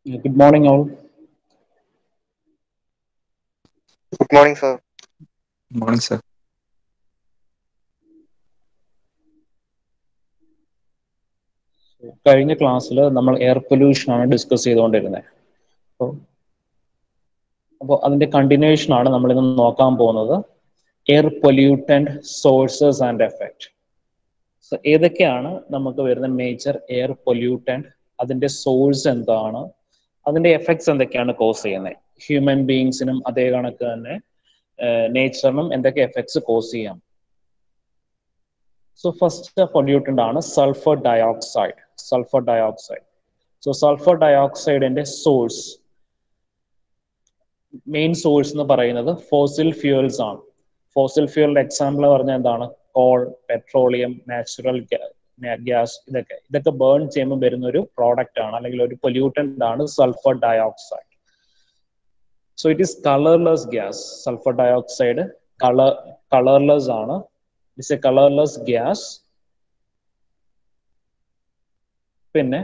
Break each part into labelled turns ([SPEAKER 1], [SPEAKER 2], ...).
[SPEAKER 1] Good morning, all.
[SPEAKER 2] Good morning, sir.
[SPEAKER 3] Good morning, sir.
[SPEAKER 1] കഴിഞ്ഞ ക്ലാസ്സിൽ നമ്മൾ എയർ പൊല്യൂഷൻ ആണ് ഡിസ്കസ് ചെയ്തുകൊണ്ടിരുന്നത് അപ്പോൾ അപ്പോൾ അതിന്റെ കണ്ടിന്യൂഷൻ ആണ് നമ്മൾ ഇന്ന് നോക്കാൻ പോകുന്നത് air pollutant sources and effect so ഏതൊക്കെയാണ് നമുക്ക് വരുന്ന മേജർ എയർ പൊല്യൂട്ടന്റ് അതിന്റെ സോഴ്സ് എന്താണ് അതിന്റെ എഫക്ട്സ് എന്തൊക്കെയാണ് കോസ് ചെയ്യുന്നത് ഹ്യൂമൻ ബീങ്സിനും അതേ കണക്ക് തന്നെ നേച്ചറിനും എന്തൊക്കെ എഫക്ട്സ് കോസ് ചെയ്യാം സോ ഫസ്റ്റ് പൊല്യൂട്ടന്റ് ആണ് sulphur dioxide sulphur dioxide so sulphur ഡയോക്സൈഡിന്റെ സോഴ്സ് മെയിൻ സോഴ്സ് എന്ന് പറയുന്നത് ഫോസിൽ ഫ്യൂവൽസ് ആണ് ഫോസിൽ ഫ്യൂവലിന്റെ എക്സാമ്പിൾ പറഞ്ഞാൽ എന്താണ് കോൾ പെട്രോളിയം നാച്ചുറൽ ഗ്യാസ് ഇതൊക്കെ ഇതൊക്കെ ബേൺ ചെയ്യുമ്പോൾ വരുന്ന ഒരു പ്രോഡക്റ്റ് ആണ് അല്ലെങ്കിൽ ഒരു പൊല്യൂട്ടന്റ് ആണ് sulphur dioxide so it is colourless gas sulphur dioxide colour colourless ആണ് ഇറ്റ്സ് എ കളർലെസ് ഗ്യാസ് പിന്നെ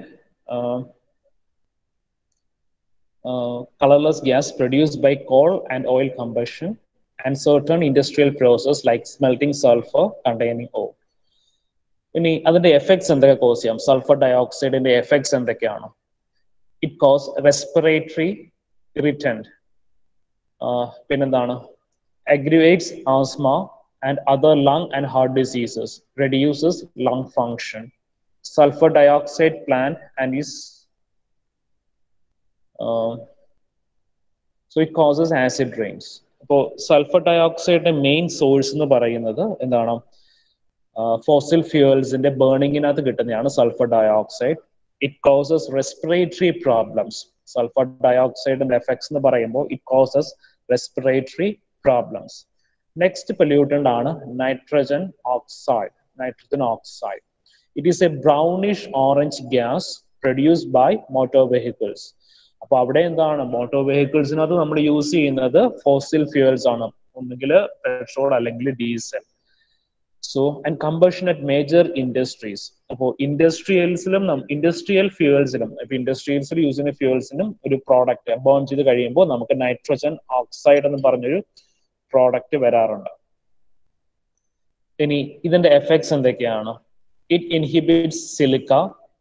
[SPEAKER 1] colorless gas produced by coal and oil combustion and certain industrial process like smelting sulfur containing ore. ഇനി അതിന്റെ effects എന്തൊക്കെ cause ചെയ്യാം sulphur ഡയോക്സൈഡിന്റെ effects എന്തൊക്കെയാണ് it cause respiratory irritant പിന്നെന്താണ് aggravates asthma and other lung and heart diseases reduces lung function sulfur dioxide plant and is uh, so it causes acid rains അപ്പോൾ sulphur ഡയോക്സൈഡിന്റെ main source എന്ന് പറയുന്നത് എന്താണ് fossil ഫ്യൂവൽസിന്റെ ബേണിങ്ങിനകത്ത് കിട്ടുന്നതാണ് sulphur dioxide it causes respiratory problems sulphur ഡയോക്സൈഡിന്റെ effects എന്ന് പറയുമ്പോൾ it causes respiratory problems next pollutant ആണ് nitrogen oxide nitrogen oxide it is a brownish orange gas produced by motor vehicles അപ്പൊ അവിടെ എന്താണ് മോട്ടോർ വെഹിക്കിൾസിനകത്ത് നമ്മൾ യൂസ് ചെയ്യുന്നത് ഫോസിൽ ഫ്യൂവൽസ് ആണ് ഒന്നുകിൽ പെട്രോൾ അല്ലെങ്കിൽ diesel so and combustion at major industries അപ്പോൾ ഇൻഡസ്ട്രിയൽസിലും ഇൻഡസ്ട്രിയൽ ഫ്യൂവൽസിലും ഇപ്പൊ ഇൻഡസ്ട്രിയൽസിൽ യൂസ് ചെയ്യുന്ന ഫ്യൂവൽസിനും ഒരു പ്രോഡക്റ്റ് ബേൺ ചെയ്ത് കഴിയുമ്പോൾ നമുക്ക് നൈട്രജൻ ഓക്സൈഡ് എന്ന് പറഞ്ഞൊരു പ്രോഡക്റ്റ് വരാറുണ്ട് ഇനി ഇതിന്റെ എഫക്ട്സ് എന്തൊക്കെയാണ് ഇറ്റ് ഇൻഹിബിറ്റ്സ് സിലിക്ക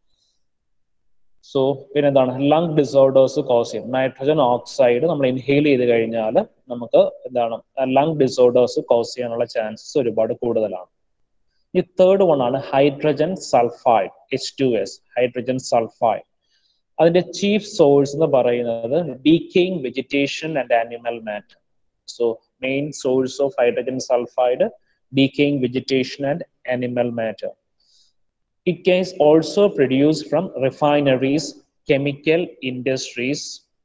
[SPEAKER 1] സോ പിന്നെ എന്താണ് ലങ് ഡിസോർഡേഴ്സ് കോസ് ചെയ്യും നൈട്രജൻ ഓക്സൈഡ് നമ്മൾ ഇൻഹെയിൽ ചെയ്ത് കഴിഞ്ഞാൽ നമുക്ക് എന്താണ് ലങ് ഡിസോർഡേഴ്സ് കോസ് ചെയ്യാനുള്ള ചാൻസസ് ഒരുപാട് കൂടുതലാണ് ഈ തേർഡ് വൺ ആണ് hydrogen sulphide H two S hydrogen sulphide അതിന്റെ ചീഫ് സോഴ്സ് എന്ന് പറയുന്നത് decaying vegetation and animal matter so main source of hydrogen sulphide decaying vegetation and animal matter It can also produce from refineries, chemical industries,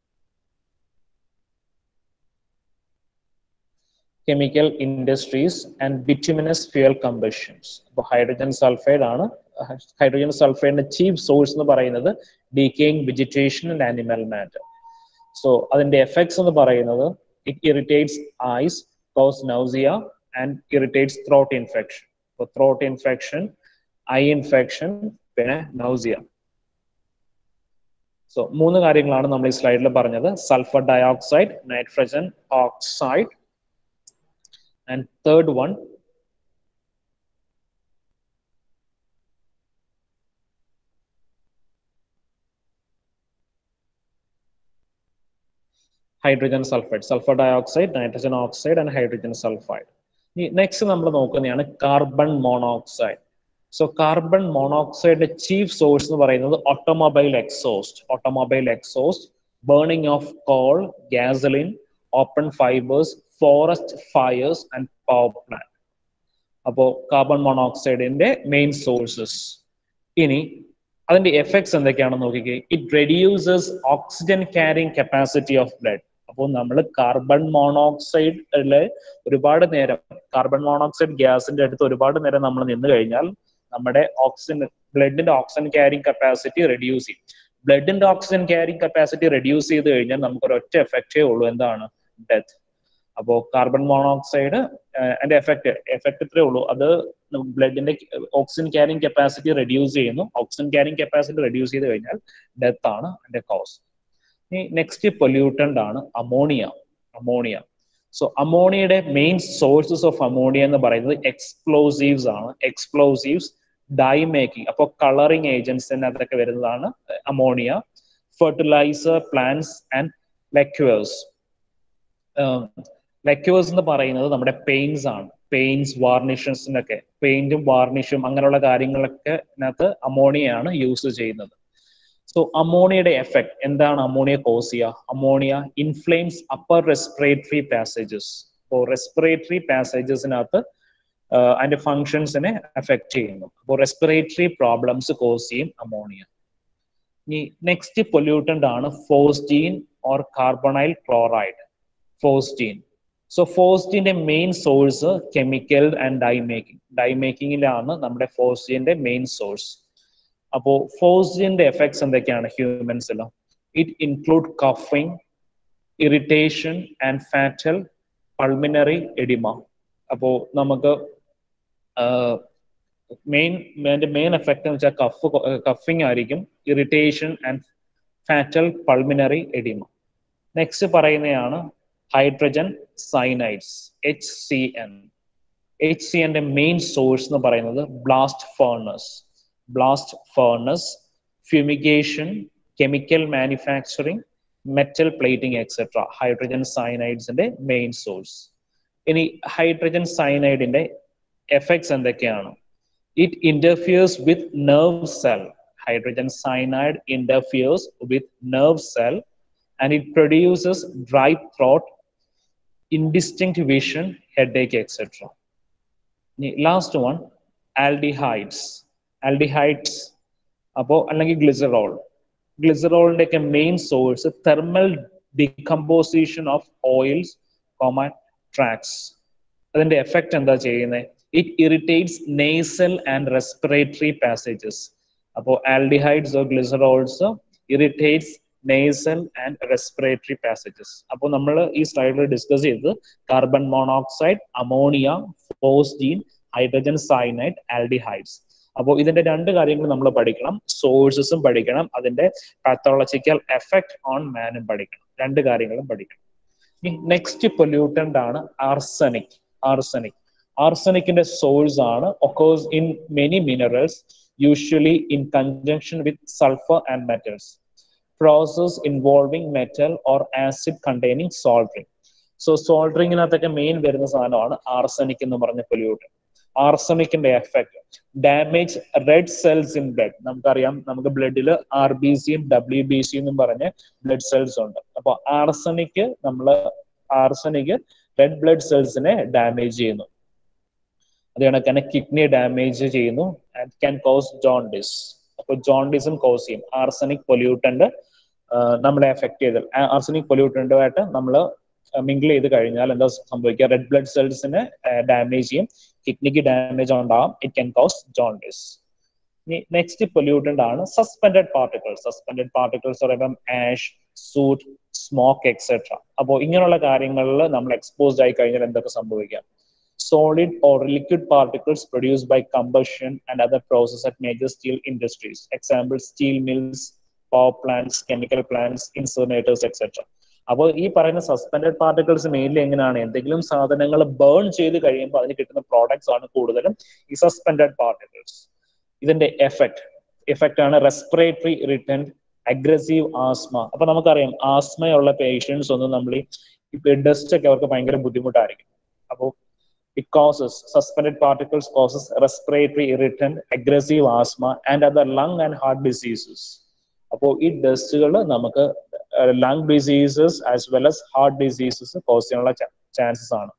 [SPEAKER 1] chemical industries, and bituminous fuel combustions. അപ്പോൾ hydrogen sulphide ആണ് hydrogen സൾഫൈഡിന്റെ chief source എന്ന് പറയുന്നത് decaying vegetation and animal matter so അതിന്റെ effects എന്ന് പറയുന്നത് it irritates eyes cause nausea and irritates throat infection അപ്പോൾ throat infection eye infection പിന്നെ നൗസിയ സോ മൂന്ന് കാര്യങ്ങളാണ് നമ്മൾ ഈ സ്ലൈഡിൽ പറഞ്ഞത് sulphur dioxide nitrogen oxide and third one hydrogen sulphide sulphur dioxide nitrogen oxide and hydrogen sulphide next നമ്മൾ നോക്കുന്നതാണ് carbon monoxide so carbon മോണോക്സൈഡിന്റെ chief source എന്ന് പറയുന്നത് automobile exhaust automobile exhaust burning of coal gasoline open fibres forest fires and power plant അപ്പോൾ carbon മോണോക്സൈഡിന്റെ main sources ഇനി അതിന്റെ effects എന്തൊക്കെയാണെന്ന് നോക്കിക്കേ it reduces oxygen carrying capacity of blood അപ്പോൾ നമ്മൾ കാർബൺ മോണോക്സൈഡില് ഒരുപാട് നേരം കാർബൺ മോണോക്സൈഡ് ഗ്യാസിന്റെ അടുത്ത് ഒരുപാട് നേരം നമ്മൾ നിന്ന് കഴിഞ്ഞാൽ നമ്മുടെ ഓക്സിജൻ ബ്ലഡിന്റെ ഓക്സിജൻ ക്യാരിങ് കപ്പാസിറ്റി റെഡ്യൂസ് ചെയ്യും ബ്ലഡിന്റെ ഓക്സിജൻ ക്യാരിങ് കപ്പാസിറ്റി റെഡ്യൂസ് ചെയ്ത് കഴിഞ്ഞാൽ നമുക്ക് ഒരൊറ്റ എഫക്റ്റേ ഉള്ളൂ എന്താണ് ഡെത്ത് അപ്പോൾ കാർബൺ മോണോക്സൈഡ് അതിന്റെ എഫക്റ്റ് എഫക്റ്റ് ഇത്രേ ഉള്ളൂ അത് ബ്ലഡിന്റെ ഓക്സിജൻ ക്യാരിങ് കപ്പാസിറ്റി റെഡ്യൂസ് ചെയ്യുന്നു ഓക്സിജൻ ക്യാരിങ് കപ്പാസിറ്റി റെഡ്യൂസ് ചെയ്ത് കഴിഞ്ഞാൽ ഡെത്ത് ആണ് അതിന്റെ കോസ് ഇനി നെക്സ്റ്റ് പൊല്യൂട്ടന്റ് ആണ് അമോണിയ അമോണിയ സോ അമോണിയയുടെ മെയിൻ സോഴ്സസ് ഓഫ് അമോണിയ എന്ന് പറയുന്നത് എക്സ്പ്ലോസീവ്സ് ആണ് എക്സ്പ്ലോസീവ്സ് ഡൈ മേക്കിംഗ് അപ്പോൾ കളറിംഗ് ഏജൻസിന് അതൊക്കെ വരുന്നതാണ് ammonia fertiliser plants and lacquers lacquers എന്ന് പറയുന്നത് നമ്മുടെ പെയിൻസ് ആണ് പെയിൻസ് വാർണിഷസിനൊക്കെ പെയിന്റും വാർണിഷും അങ്ങനെയുള്ള കാര്യങ്ങളൊക്കെ ഇതിനകത്ത് അമോണിയയാണ് യൂസ് ചെയ്യുന്നത് സോ അമോണിയയുടെ എഫക്ട് എന്താണ് അമോണിയ കോസ് ചെയ്യുക ammonia inflames upper respiratory passages അപ്പോൾ റെസ്പിറേറ്ററി പാസേജസിനകത്ത് അതിന്റെ ഫങ്ഷൻസിനെ എഫക്ട് ചെയ്യുന്നു അപ്പോൾ റെസ്പിറേറ്ററി പ്രോബ്ലംസ് കോസ് ചെയ്യും അമോണിയ ഇനി നെക്സ്റ്റ് പൊല്യൂട്ടന്റ് ആണ് phosgene or carbonyl chloride phosgene so ഫോസ്റ്റിന്റെ main source chemical and dye making dye മേക്കിങ്ങിലാണ് നമ്മുടെ ഫോസ്റ്റിന്റെ മെയിൻ സോഴ്സ് അപ്പോ ഫോസ്റ്റിന്റെ എഫക്ട്സ് എന്തൊക്കെയാണ് ഹ്യൂമൻസിൽ ഇറ്റ് ഇൻക്ലൂഡ് കഫിങ് irritation and fatal pulmonary oedema അപ്പോ നമുക്ക് മെയിൻ അതിന്റെ മെയിൻ എഫക്ട് എന്ന് വെച്ചാൽ കഫ് കഫിങ് ആയിരിക്കും irritation and fatal pulmonary oedema next പറയുന്നതാണ് hydrogen cyanides H C N H C എൻ്റെ മെയിൻ സോഴ്സ് എന്ന് പറയുന്നത് blast furnace blast furnace fumigation chemical manufacturing metal plating etcetera hydrogen സൈനൈഡ്സിന്റെ മെയിൻ സോഴ്സ് ഇനി ഹൈഡ്രജൻ സൈനൈഡിന്റെ എഫക്ട്സ് എന്തൊക്കെയാണ് it interferes with nerve cell hydrogen cyanide interferes with nerve cell and it produces dry throat, indistinct vision, headache, etc. Last one, aldehydes. Aldehydes, അപ്പോൾ അല്ലെങ്കിൽ glycerol ഗ്ലിസറോളിന്റെ ഒക്കെ main source thermal decomposition of oils common tracks അതിന്റെ effect എന്താ ചെയ്യുന്നത് it irritates nasal and respiratory passages അപ്പോൾ aldehydes or glycerols irritates nasal and respiratory passages അപ്പോൾ നമ്മൾ ഈ സ്ലൈഡിൽ ഡിസ്കസ് ചെയ്തത് carbon monoxide ammonia phosgene hydrogen cyanide aldehydes അപ്പോൾ ഇതിന്റെ രണ്ട് കാര്യങ്ങൾ നമ്മൾ പഠിക്കണം സോഴ്സസും പഠിക്കണം അതിന്റെ പാത്തോളജിക്കൽ എഫക്ട് ഓൺ മാനും പഠിക്കണം രണ്ട് കാര്യങ്ങളും പഠിക്കണം നെക്സ്റ്റ് പൊല്യൂട്ടന്റ് ആണ് ആർസനിക് ആർസനിക് ആർസനിക്കിന്റെ സോഴ്സ് ആണ് occurs in many minerals usually in conjunction with sulphur and metals process involving metal or acid containing soldering so സോൾഡറിങ്ങിനകത്തൊക്കെ മെയിൻ വരുന്ന സാധനമാണ് ആർസനിക് എന്ന് പറഞ്ഞ പൊല്യൂട്ടൻ ആർസനിക്കിന്റെ effect damage red cells in blood നമുക്കറിയാം നമുക്ക് ബ്ലഡിൽ ആർ ബി സിയും ഡബ്ല്യു ബി സിയും എന്നും പറഞ്ഞ് ബ്ലഡ് സെൽസ് ഉണ്ട് അപ്പൊ ആർസനിക് നമ്മൾ ആർസനിക് റെഡ് ബ്ലഡ് സെൽസിനെ ഡാമേജ് ചെയ്യുന്നു അത് കണക്കാണ് കിഡ്നി ഡാമേജ് ചെയ്യുന്നു ആൻഡ് ക്യാൻ കോസ് ജോണ്ടിസ് അപ്പൊ ജോണ്ടിസും കോസ് ചെയ്യും ആർസനിക് പൊല്യൂട്ടന്റ് നമ്മളെ എഫക്ട് ചെയ്ത് ആർസനിക് പൊല്യൂട്ടന്റുമായിട്ട് നമ്മൾ മിങ്കിൾ ചെയ്ത് കഴിഞ്ഞാൽ എന്താ സംഭവിക്കുക റെഡ് ബ്ലഡ് സെൽസിന് ഡാമേജ് ചെയ്യും കിഡ്നിക്ക് ഡാമേജ് ഉണ്ടാവും it can cause jaundice next pollutant ആണ് സസ്പെൻഡഡ് പാർട്ടിക്കിൾസ് സസ്പെൻഡഡ് പാർട്ടിക്കിൾസ് പറയുമ്പം ആഷ് സൂട്ട് സ്മോക്ക് എക്സെട്ര അപ്പോൾ ഇങ്ങനെയുള്ള കാര്യങ്ങളിൽ നമ്മൾ എക്സ്പോസ്ഡ് ആയി കഴിഞ്ഞാൽ എന്തൊക്കെ സംഭവിക്കാം solid or liquid particles produced by combustion and other processes at major steel industries. Example, steel mills, power plants, chemical plants, incinerators, etc. അപ്പോൾ ഈ പറയുന്ന സസ്പെൻഡഡ് പാർട്ടിക്കിൾസ് മെയിൻലി എങ്ങനെയാണ് എന്തെങ്കിലും സാധനങ്ങൾ ബേൺ ചെയ്ത് കഴിയുമ്പോൾ അതിന് കിട്ടുന്ന പ്രോഡക്ട്സ് ആണ് കൂടുതലും ഈ സസ്പെൻഡഡ് പാർട്ടിക്കിൾസ് ഇതിന്റെ എഫക്ട് എഫക്റ്റ് ആണ് റെസ്പിറേറ്ററി റിട്ടേൺ അഗ്രസീവ് ആസ്മ അപ്പൊ നമുക്കറിയാം ആസ്മയുള്ള പേഷ്യൻസ് ഒന്നും നമ്മൾ ഈ ഡസ്റ്റ് ഒക്കെ അവർക്ക് ഭയങ്കര ബുദ്ധിമുട്ടായിരിക്കും അപ്പോൾ it causes suspended particles causes respiratory irritant aggressive asthma and other lung and heart diseases അപ്പോൾ ഈ ഡസ്റ്റുകൾ നമുക്ക് lung diseases as well as heart diseases cause ചെയ്യാനുള്ള ചാൻസസ് ആണ്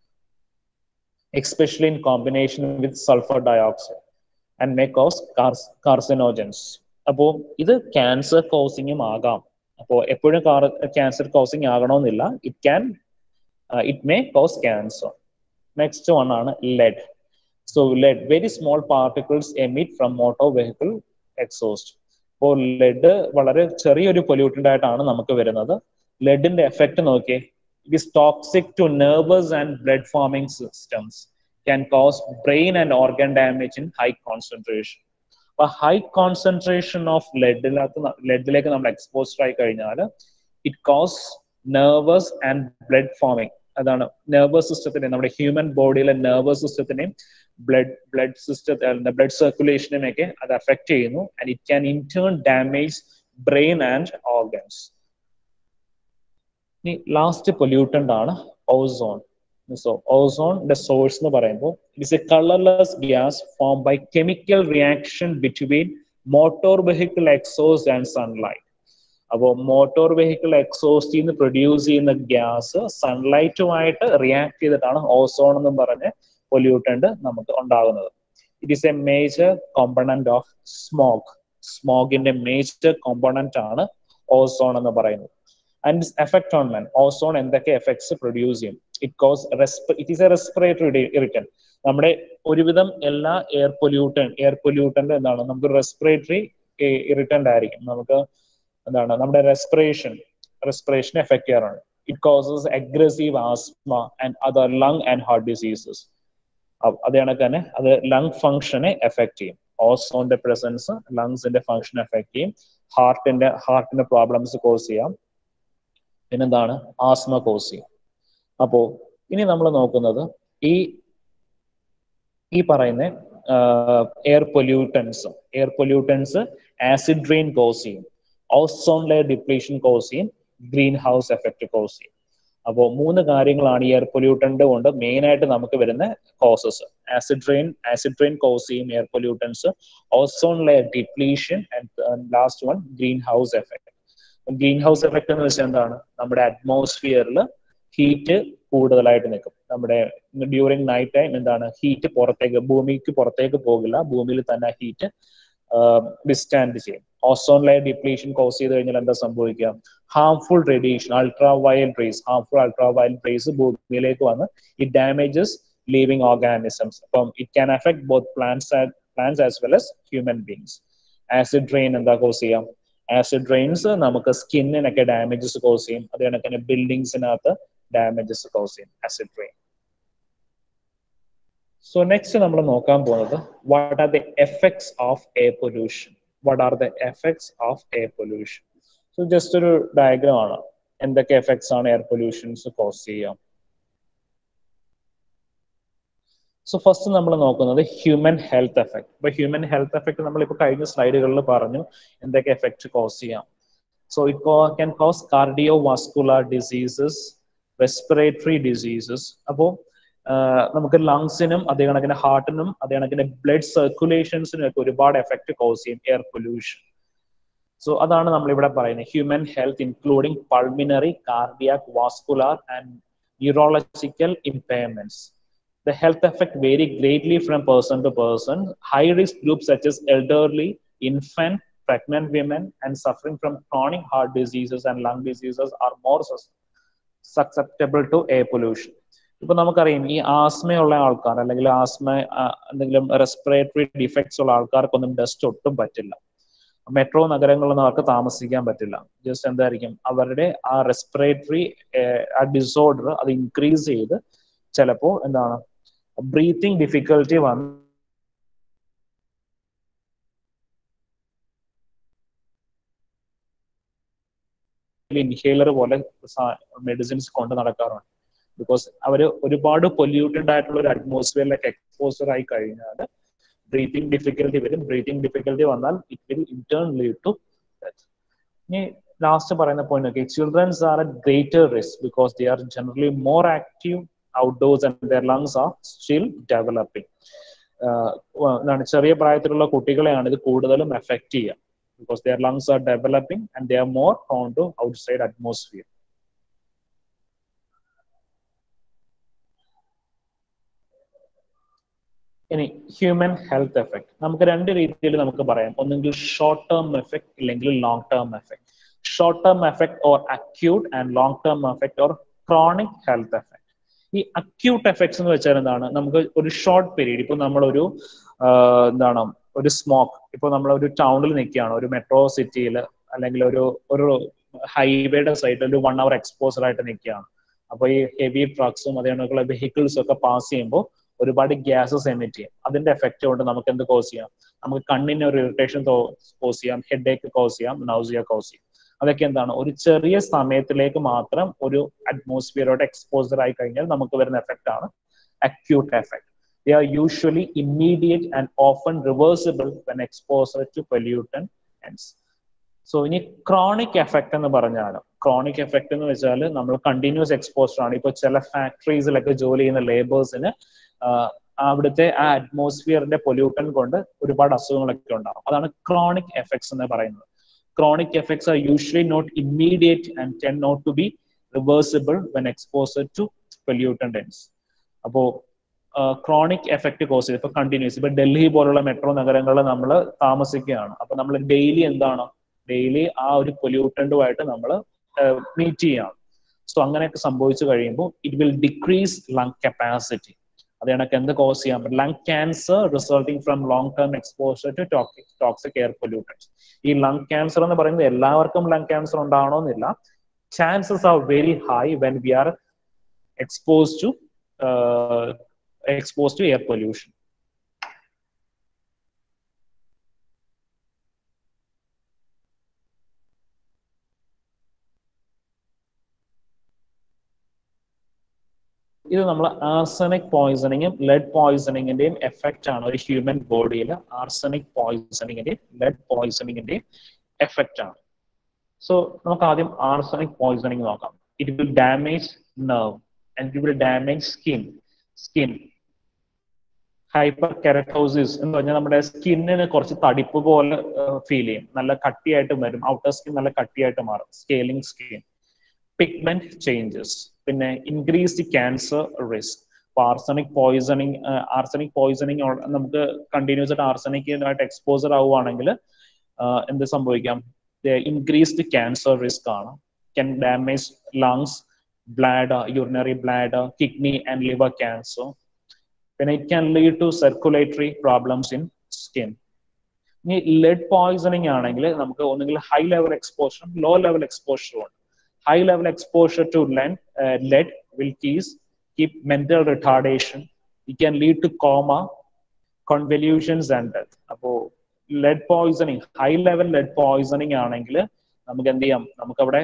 [SPEAKER 1] especially in combination with sulphur dioxide and may cause carcinogens അപ്പോൾ ഇത് cancer കോസിങ്ങും ആകാം അപ്പോൾ എപ്പോഴും ക്യാൻസർ കോസിങ് ആകണമെന്നില്ല it can it may cause cancer next one ആണ് lead so lead very small particles emit from motor vehicle exhaust അപ്പോൾ lead വളരെ ചെറിയൊരു പൊല്യൂട്ടന്റ് ആയിട്ടാണ് നമുക്ക് വരുന്നത് ലെഡിന്റെ എഫക്ട് നോക്കിയേ it is toxic to nervous and blood forming systems can cause brain and organ damage in high concentration അപ്പൊ high concentration of ലെഡിനകത്ത് ലെഡിലേക്ക് നമ്മൾ എക്സ്പോസ്ഡ് ആയി കഴിഞ്ഞാൽ it cause nervous and blood forming അതാണ് നെർവസ് സിസ്റ്റത്തിനെ നമ്മുടെ ഹ്യൂമൻ ബോഡിയിലെ നെർവസ് സിസ്റ്റത്തിനെയും ബ്ലഡ് ബ്ലഡ് സിസ്റ്റം ബ്ലഡ് സർക്കുലേഷനെയൊക്കെ അത് അഫക്റ്റ് ചെയ്യുന്നു and it can in turn damage brain and organs ഇനി ലാസ്റ്റ് പൊല്യൂട്ടന്റ് ആണ് ഓസോൺ സോ ഓസോണിന്റെ സോഴ്സ് എന്ന് പറയുമ്പോൾ it's a colourless gas form by chemical reaction between motor vehicle exhaust and sunlight അപ്പോൾ motor vehicle എക്സോസ്റ്റിൽ നിന്ന് produce ചെയ്യുന്ന gas സൺലൈറ്റുമായിട്ട് റിയാക്ട് ചെയ്തിട്ടാണ് ഓസോൺ എന്ന് പറഞ്ഞ് പൊല്യൂട്ടന്റ് നമുക്ക് ഉണ്ടാകുന്നത് it is a major component of smoke സ്മോക്കിന്റെ മേജർ കോമ്പണന്റ് ആണ് ഓസോൺ എന്ന് പറയുന്നത് and effect on men ozone എന്തൊക്കെ എഫക്ട്സ് പ്രൊഡ്യൂസ് ചെയ്യും it cause it is a respiratory irritant നമ്മുടെ ഒരുവിധം എല്ലാ എയർ പൊല്യൂട്ടൻ എയർ പൊല്യൂട്ടന്റ് എന്താണ് നമുക്ക് റെസ്പിറേറ്ററി ഇറിറ്റന്റ് ആയിരിക്കും നമുക്ക് എന്താണ് നമ്മുടെ റെസ്പിറേഷൻ റെസ്പിറേഷൻ എഫക്ട് ചെയ്യാറുണ്ട് it causes aggressive asthma and other lung and heart diseases അത് കണക്ക് തന്നെ അത് ലങ് ഫംഗ്ഷനെ എഫക്ട് ചെയ്യും ഓസോണിന്റെ പ്രസൻസ് ലങ്സിന്റെ ഫംഗ്ഷൻ എഫക്ട് ചെയ്യും ഹാർട്ടിന്റെ ഹാർട്ടിന്റെ പ്രോബ്ലംസ് കോസ് ചെയ്യാം പിന്നെന്താണ് ആസ്മ കോസ് ചെയ്യും അപ്പോ ഇനി നമ്മൾ നോക്കുന്നത് ഈ ഈ പറയുന്ന air pollutants air pollutants acid rain cause ചെയ്യും ഓസോൺ ലെയർ ഡിപ്ലീഷൻ കോസ് ചെയ്യും ഗ്രീൻ ഹൗസ് എഫക്ട് കോസ് ചെയ്യും അപ്പോൾ മൂന്ന് കാര്യങ്ങളാണ് ഈ എയർ പൊല്യൂട്ടന്റ് കൊണ്ട് മെയിൻ ആയിട്ട് നമുക്ക് വരുന്ന causes acid rain acid rain cause ചെയ്യും air pollutants ozone layer depletion and last one greenhouse effect greenhouse effect എന്ന് വെച്ചാൽ എന്താണ് നമ്മുടെ അറ്റ്മോസ്ഫിയറിൽ ഹീറ്റ് കൂടുതലായിട്ട് നിൽക്കും നമ്മുടെ ഡ്യൂറിങ് നൈറ്റ് ടൈം എന്താണ് ഹീറ്റ് പുറത്തേക്ക് ഭൂമിക്ക് പുറത്തേക്ക് പോകില്ല ഭൂമിയിൽ തന്നെ ഹീറ്റ് ഡിസ്റ്റാൻഡ് ചെയ്യും ഓസോൺ ലെയർ ഡിപ്ലീഷൻ കോസ് ചെയ്ത് കഴിഞ്ഞാൽ എന്താ സംഭവിക്കുക harmful radiation ultraviolet rays harmful ultraviolet rays ഭൂമിയിലേക്ക് വന്ന് ഇറ്റ് ഡാമേജസ് ലിവിങ് ഓർഗാനിസംസ് അപ്പം it can affect both plants plants as well as human beings acid rain എന്താ cause ചെയ്യാം acid rains നമുക്ക് സ്കിന്നിനൊക്കെ ഡാമേജസ് കോസ് ചെയ്യും അത് കണക്ക് തന്നെ ബിൽഡിങ്സിനകത്ത് ഡാമേജസ് കോസ് ചെയ്യും ആസിഡ് റെയിൻ സോ നെക്സ്റ്റ് നമ്മൾ നോക്കാൻ പോകുന്നത് what are the effects of air pollution what are the effects of air pollution so just ഒരു ഡയഗ്രാം ആണ് എന്തൊക്കെ എഫക്ട്സ് ആണ് എയർ പൊല്യൂഷൻസ് കോസ് ചെയ്യാം സോ ഫസ്റ്റ് നമ്മൾ നോക്കുന്നത് ഹ്യൂമൻ ഹെൽത്ത് എഫക്ട് ഇപ്പൊ ഹ്യൂമൻ ഹെൽത്ത് എഫക്ട് നമ്മളിപ്പോൾ കഴിഞ്ഞ സ്ലൈഡുകളിൽ പറഞ്ഞു എന്തൊക്കെ എഫക്ട് കോസ് ചെയ്യാം so it can cause cardiovascular diseases respiratory diseases അപ്പോൾ നമുക്ക് ലങ്സിനും അതേ കണക്കിന് ഹാർട്ടിനും അതേ കണക്കിന് ബ്ലഡ് സർക്കുലേഷൻസിനും ഒക്കെ ഒരുപാട് എഫക്ട് കോസ് ചെയ്യും എയർ പൊല്യൂഷൻ സോ അതാണ് നമ്മൾ ഇവിടെ പറയുന്നത് human health including pulmonary cardiac vascular and neurological impairments the health effect vary greatly from person to person. High risk groups such as elderly, infant, pregnant women, and suffering from chronic heart diseases and lung diseases are more susceptible to air pollution. ഇപ്പൊ നമുക്കറിയാം ഈ ആസ്മയുള്ള ആൾക്കാർ അല്ലെങ്കിൽ asthma എന്തെങ്കിലും respiratory defects ഉള്ള ആൾക്കാർക്കൊന്നും dust ഒട്ടും പറ്റില്ല metro നഗരങ്ങളിലൊന്നും അവർക്ക് താമസിക്കാൻ പറ്റില്ല ജസ്റ്റ് എന്തായിരിക്കും അവരുടെ ആ റെസ്പിറേറ്ററി ആ ഡിസോർഡർ അത് ഇൻക്രീസ് ചെയ്ത് ചിലപ്പോൾ എന്താണ് ബ്രീത്തിങ് ഡിഫിക്കൽറ്റി വന്ന് ഇൻഹേലർ പോലെ മെഡിസിൻസ് കൊണ്ട് നടക്കാറുണ്ട് ബിക്കോസ് അവർ ഒരുപാട് പൊല്യൂട്ടഡ് ആയിട്ടുള്ള ഒരു അറ്റ്മോസ്ഫിയറിലേക്ക് എക്സ്പോസർ ആയി കഴിഞ്ഞാൽ ബ്രീത്തിങ് ഡിഫിക്കൽറ്റി വരും ബ്രീത്തിങ് ഡിഫിക്കൽറ്റി വന്നാൽ it will in turn lead to ഇനി ലാസ്റ്റ് പറയുന്ന പോയിന്റ് നോക്കി childrens are a greater risk because they are generally more active outdoors and their lungs are still developing എന്താണ് ചെറിയ പ്രായത്തിലുള്ള കുട്ടികളെയാണ് ഇത് കൂടുതലും എഫക്ട് ചെയ്യുക because their lungs are developing and they are more prone to outside atmosphere ഇനി human health effect നമുക്ക് രണ്ട് രീതിയിൽ നമുക്ക് പറയാം ഒന്നെങ്കിൽ ഷോർട്ട് ടേം എഫക്ട് ഇല്ലെങ്കിൽ long term effect short term effect or acute and long term effect or chronic health effect ഈ acute effects എന്ന് വെച്ചാൽ എന്താണ് നമുക്ക് ഒരു ഷോർട്ട് പീരീഡ് ഇപ്പൊ നമ്മളൊരു എന്താണ് ഒരു സ്മോക്ക് ഇപ്പൊ നമ്മൾ ഒരു ടൗണിൽ നിൽക്കുകയാണ് ഒരു മെട്രോ സിറ്റിയിൽ അല്ലെങ്കിൽ ഒരു ഒരു ഹൈവേയുടെ സൈഡിൽ ഒരു വൺ അവർ എക്സ്പോസർ ആയിട്ട് നിൽക്കുകയാണ് അപ്പൊ ഈ ഹെവി ട്രക്സും അതേപോലെയുള്ള വെഹിക്കിൾസും ഒക്കെ പാസ് ചെയ്യുമ്പോൾ ഒരുപാട് ഗ്യാസസ് എമിറ്റ് ചെയ്യും അതിന്റെ എഫക്റ്റ് കൊണ്ട് നമുക്ക് എന്ത് കോസ് ചെയ്യാം നമുക്ക് കണ്ണിന് ഒരു ഇറിറ്റേഷൻ കോസ് ചെയ്യാം ഹെഡ് ഏക്ക് കോസ് ചെയ്യാം നൗസിയ കോസ് ചെയ്യാം അതൊക്കെ എന്താണ് ഒരു ചെറിയ സമയത്തിലേക്ക് മാത്രം ഒരു അറ്റ്മോസ്ഫിയറോട് എക്സ്പോസർ ആയി കഴിഞ്ഞാൽ നമുക്ക് വരുന്ന എഫക്റ്റ് ആണ് acute effect they are usually immediate and often reversible when exposed to pollutant ends. So ഇനി ക്രോണിക് എഫക്ട് എന്ന് പറഞ്ഞാൽ ക്രോണിക് എഫക്ട് എന്ന് വെച്ചാൽ നമ്മൾ കണ്ടിന്യൂസ് എക്സ്പോസർ ആണ് ഇപ്പൊ ചില ഫാക്ടറീസിലൊക്കെ ജോലി ചെയ്യുന്ന ലേബേഴ്സിന് അവിടുത്തെ ആ അറ്റ്മോസ്ഫിയറിന്റെ പൊല്യൂട്ടൻ കൊണ്ട് ഒരുപാട് അസുഖങ്ങളൊക്കെ ഉണ്ടാകും അതാണ് ക്രോണിക് എഫക്ട്സ് എന്ന് പറയുന്നത് chronic effects are usually not immediate and tend not to be reversible when exposure to pollutant ടെൻസ് അപ്പോ ക്രോണിക് എഫക്ട് കോസ് ചെയ്ത് ഇപ്പൊ കണ്ടിന്യൂസ് ഇപ്പൊ ഡൽഹി പോലുള്ള മെട്രോ നഗരങ്ങളിൽ നമ്മൾ താമസിക്കുകയാണ് അപ്പൊ നമ്മൾ ഡെയിലി എന്താണ് ഡെയിലി ആ ഒരു പൊല്യൂട്ടന്റുമായിട്ട് നമ്മൾ മീറ്റ് ചെയ്യാണ് സോ അങ്ങനെയൊക്കെ സംഭവിച്ചു കഴിയുമ്പോൾ it will decrease lung capacity അത് കണക്ക് എന്ത് കോസ് ചെയ്യാൻ പറ്റും lung cancer resulting from long term exposure to toxic toxic air pollutants ഈ ലങ് ക്യാൻസർ എന്ന് പറയുന്നത് എല്ലാവർക്കും ലങ് ക്യാൻസർ ഉണ്ടാവണമെന്നില്ല chances are very high when we are expose to exposed to air pollution. ഇത് നമ്മൾ ആർസനിക് പോയിസണിങ്ങും ലെഡ് പോയിസണിങ്ങിന്റെയും effect ആണ് ഒരു ഹ്യൂമൻ ബോഡിയിൽ ആർസനിക് പോയിസണിങ്ങിന്റെയും ലെഡ് പോയിസണിങ്ങിന്റെയും എഫക്റ്റ് ആണ് സോ നമുക്ക് ആദ്യം ആർസനിക് പോയിസണിങ് നോക്കാം it will damage nerve and it will damage skin skin hyperkeratosis എന്ന് പറഞ്ഞാൽ നമ്മുടെ സ്കിന്നിന് കുറച്ച് തടിപ്പ് പോലെ ഫീൽ ചെയ്യും നല്ല കട്ടിയായിട്ട് വരും ഔട്ടർ സ്കിൻ നല്ല കട്ടിയായിട്ട് മാറും സ്കെയിലിംഗ് സ്കിൻ പിഗ്മെന്റ് ചേഞ്ചസ് പിന്നെ ഇൻക്രീസ്ഡ് ക്യാൻസർ റിസ്ക് അപ്പൊ ആർസണിക് പോയിസണിങ് ആർസണിക് പോയിസണിങ് നമുക്ക് കണ്ടിന്യൂസ് ആയിട്ട് ആർസണിക്കായിട്ട് എക്സ്പോസർ ആവുകയാണെങ്കിൽ എന്ത് സംഭവിക്കാം ഇൻക്രീസ്ഡ് ക്യാൻസർ റിസ്ക് ആണ് can damage lungs bladder urinary bladder kidney and liver cancer പിന്നെ it can lead to circulatory problems in skin ഇനി ലെഡ് പോയിസണിങ് ആണെങ്കിൽ നമുക്ക് ഒന്നുകിൽ ഹൈ ലെവൽ എക്സ്പോഷറും ലോ ലെവൽ എക്സ്പോഷറും ഉണ്ട് high level exposure to lead will keys keep mental retardation it can lead to coma convulsions and death അപ്പോ lead poisoning high level lead poisoning ആണെങ്കിൽ നമുക്ക് എന്ത് ചെയ്യാം നമുക്കവിടെ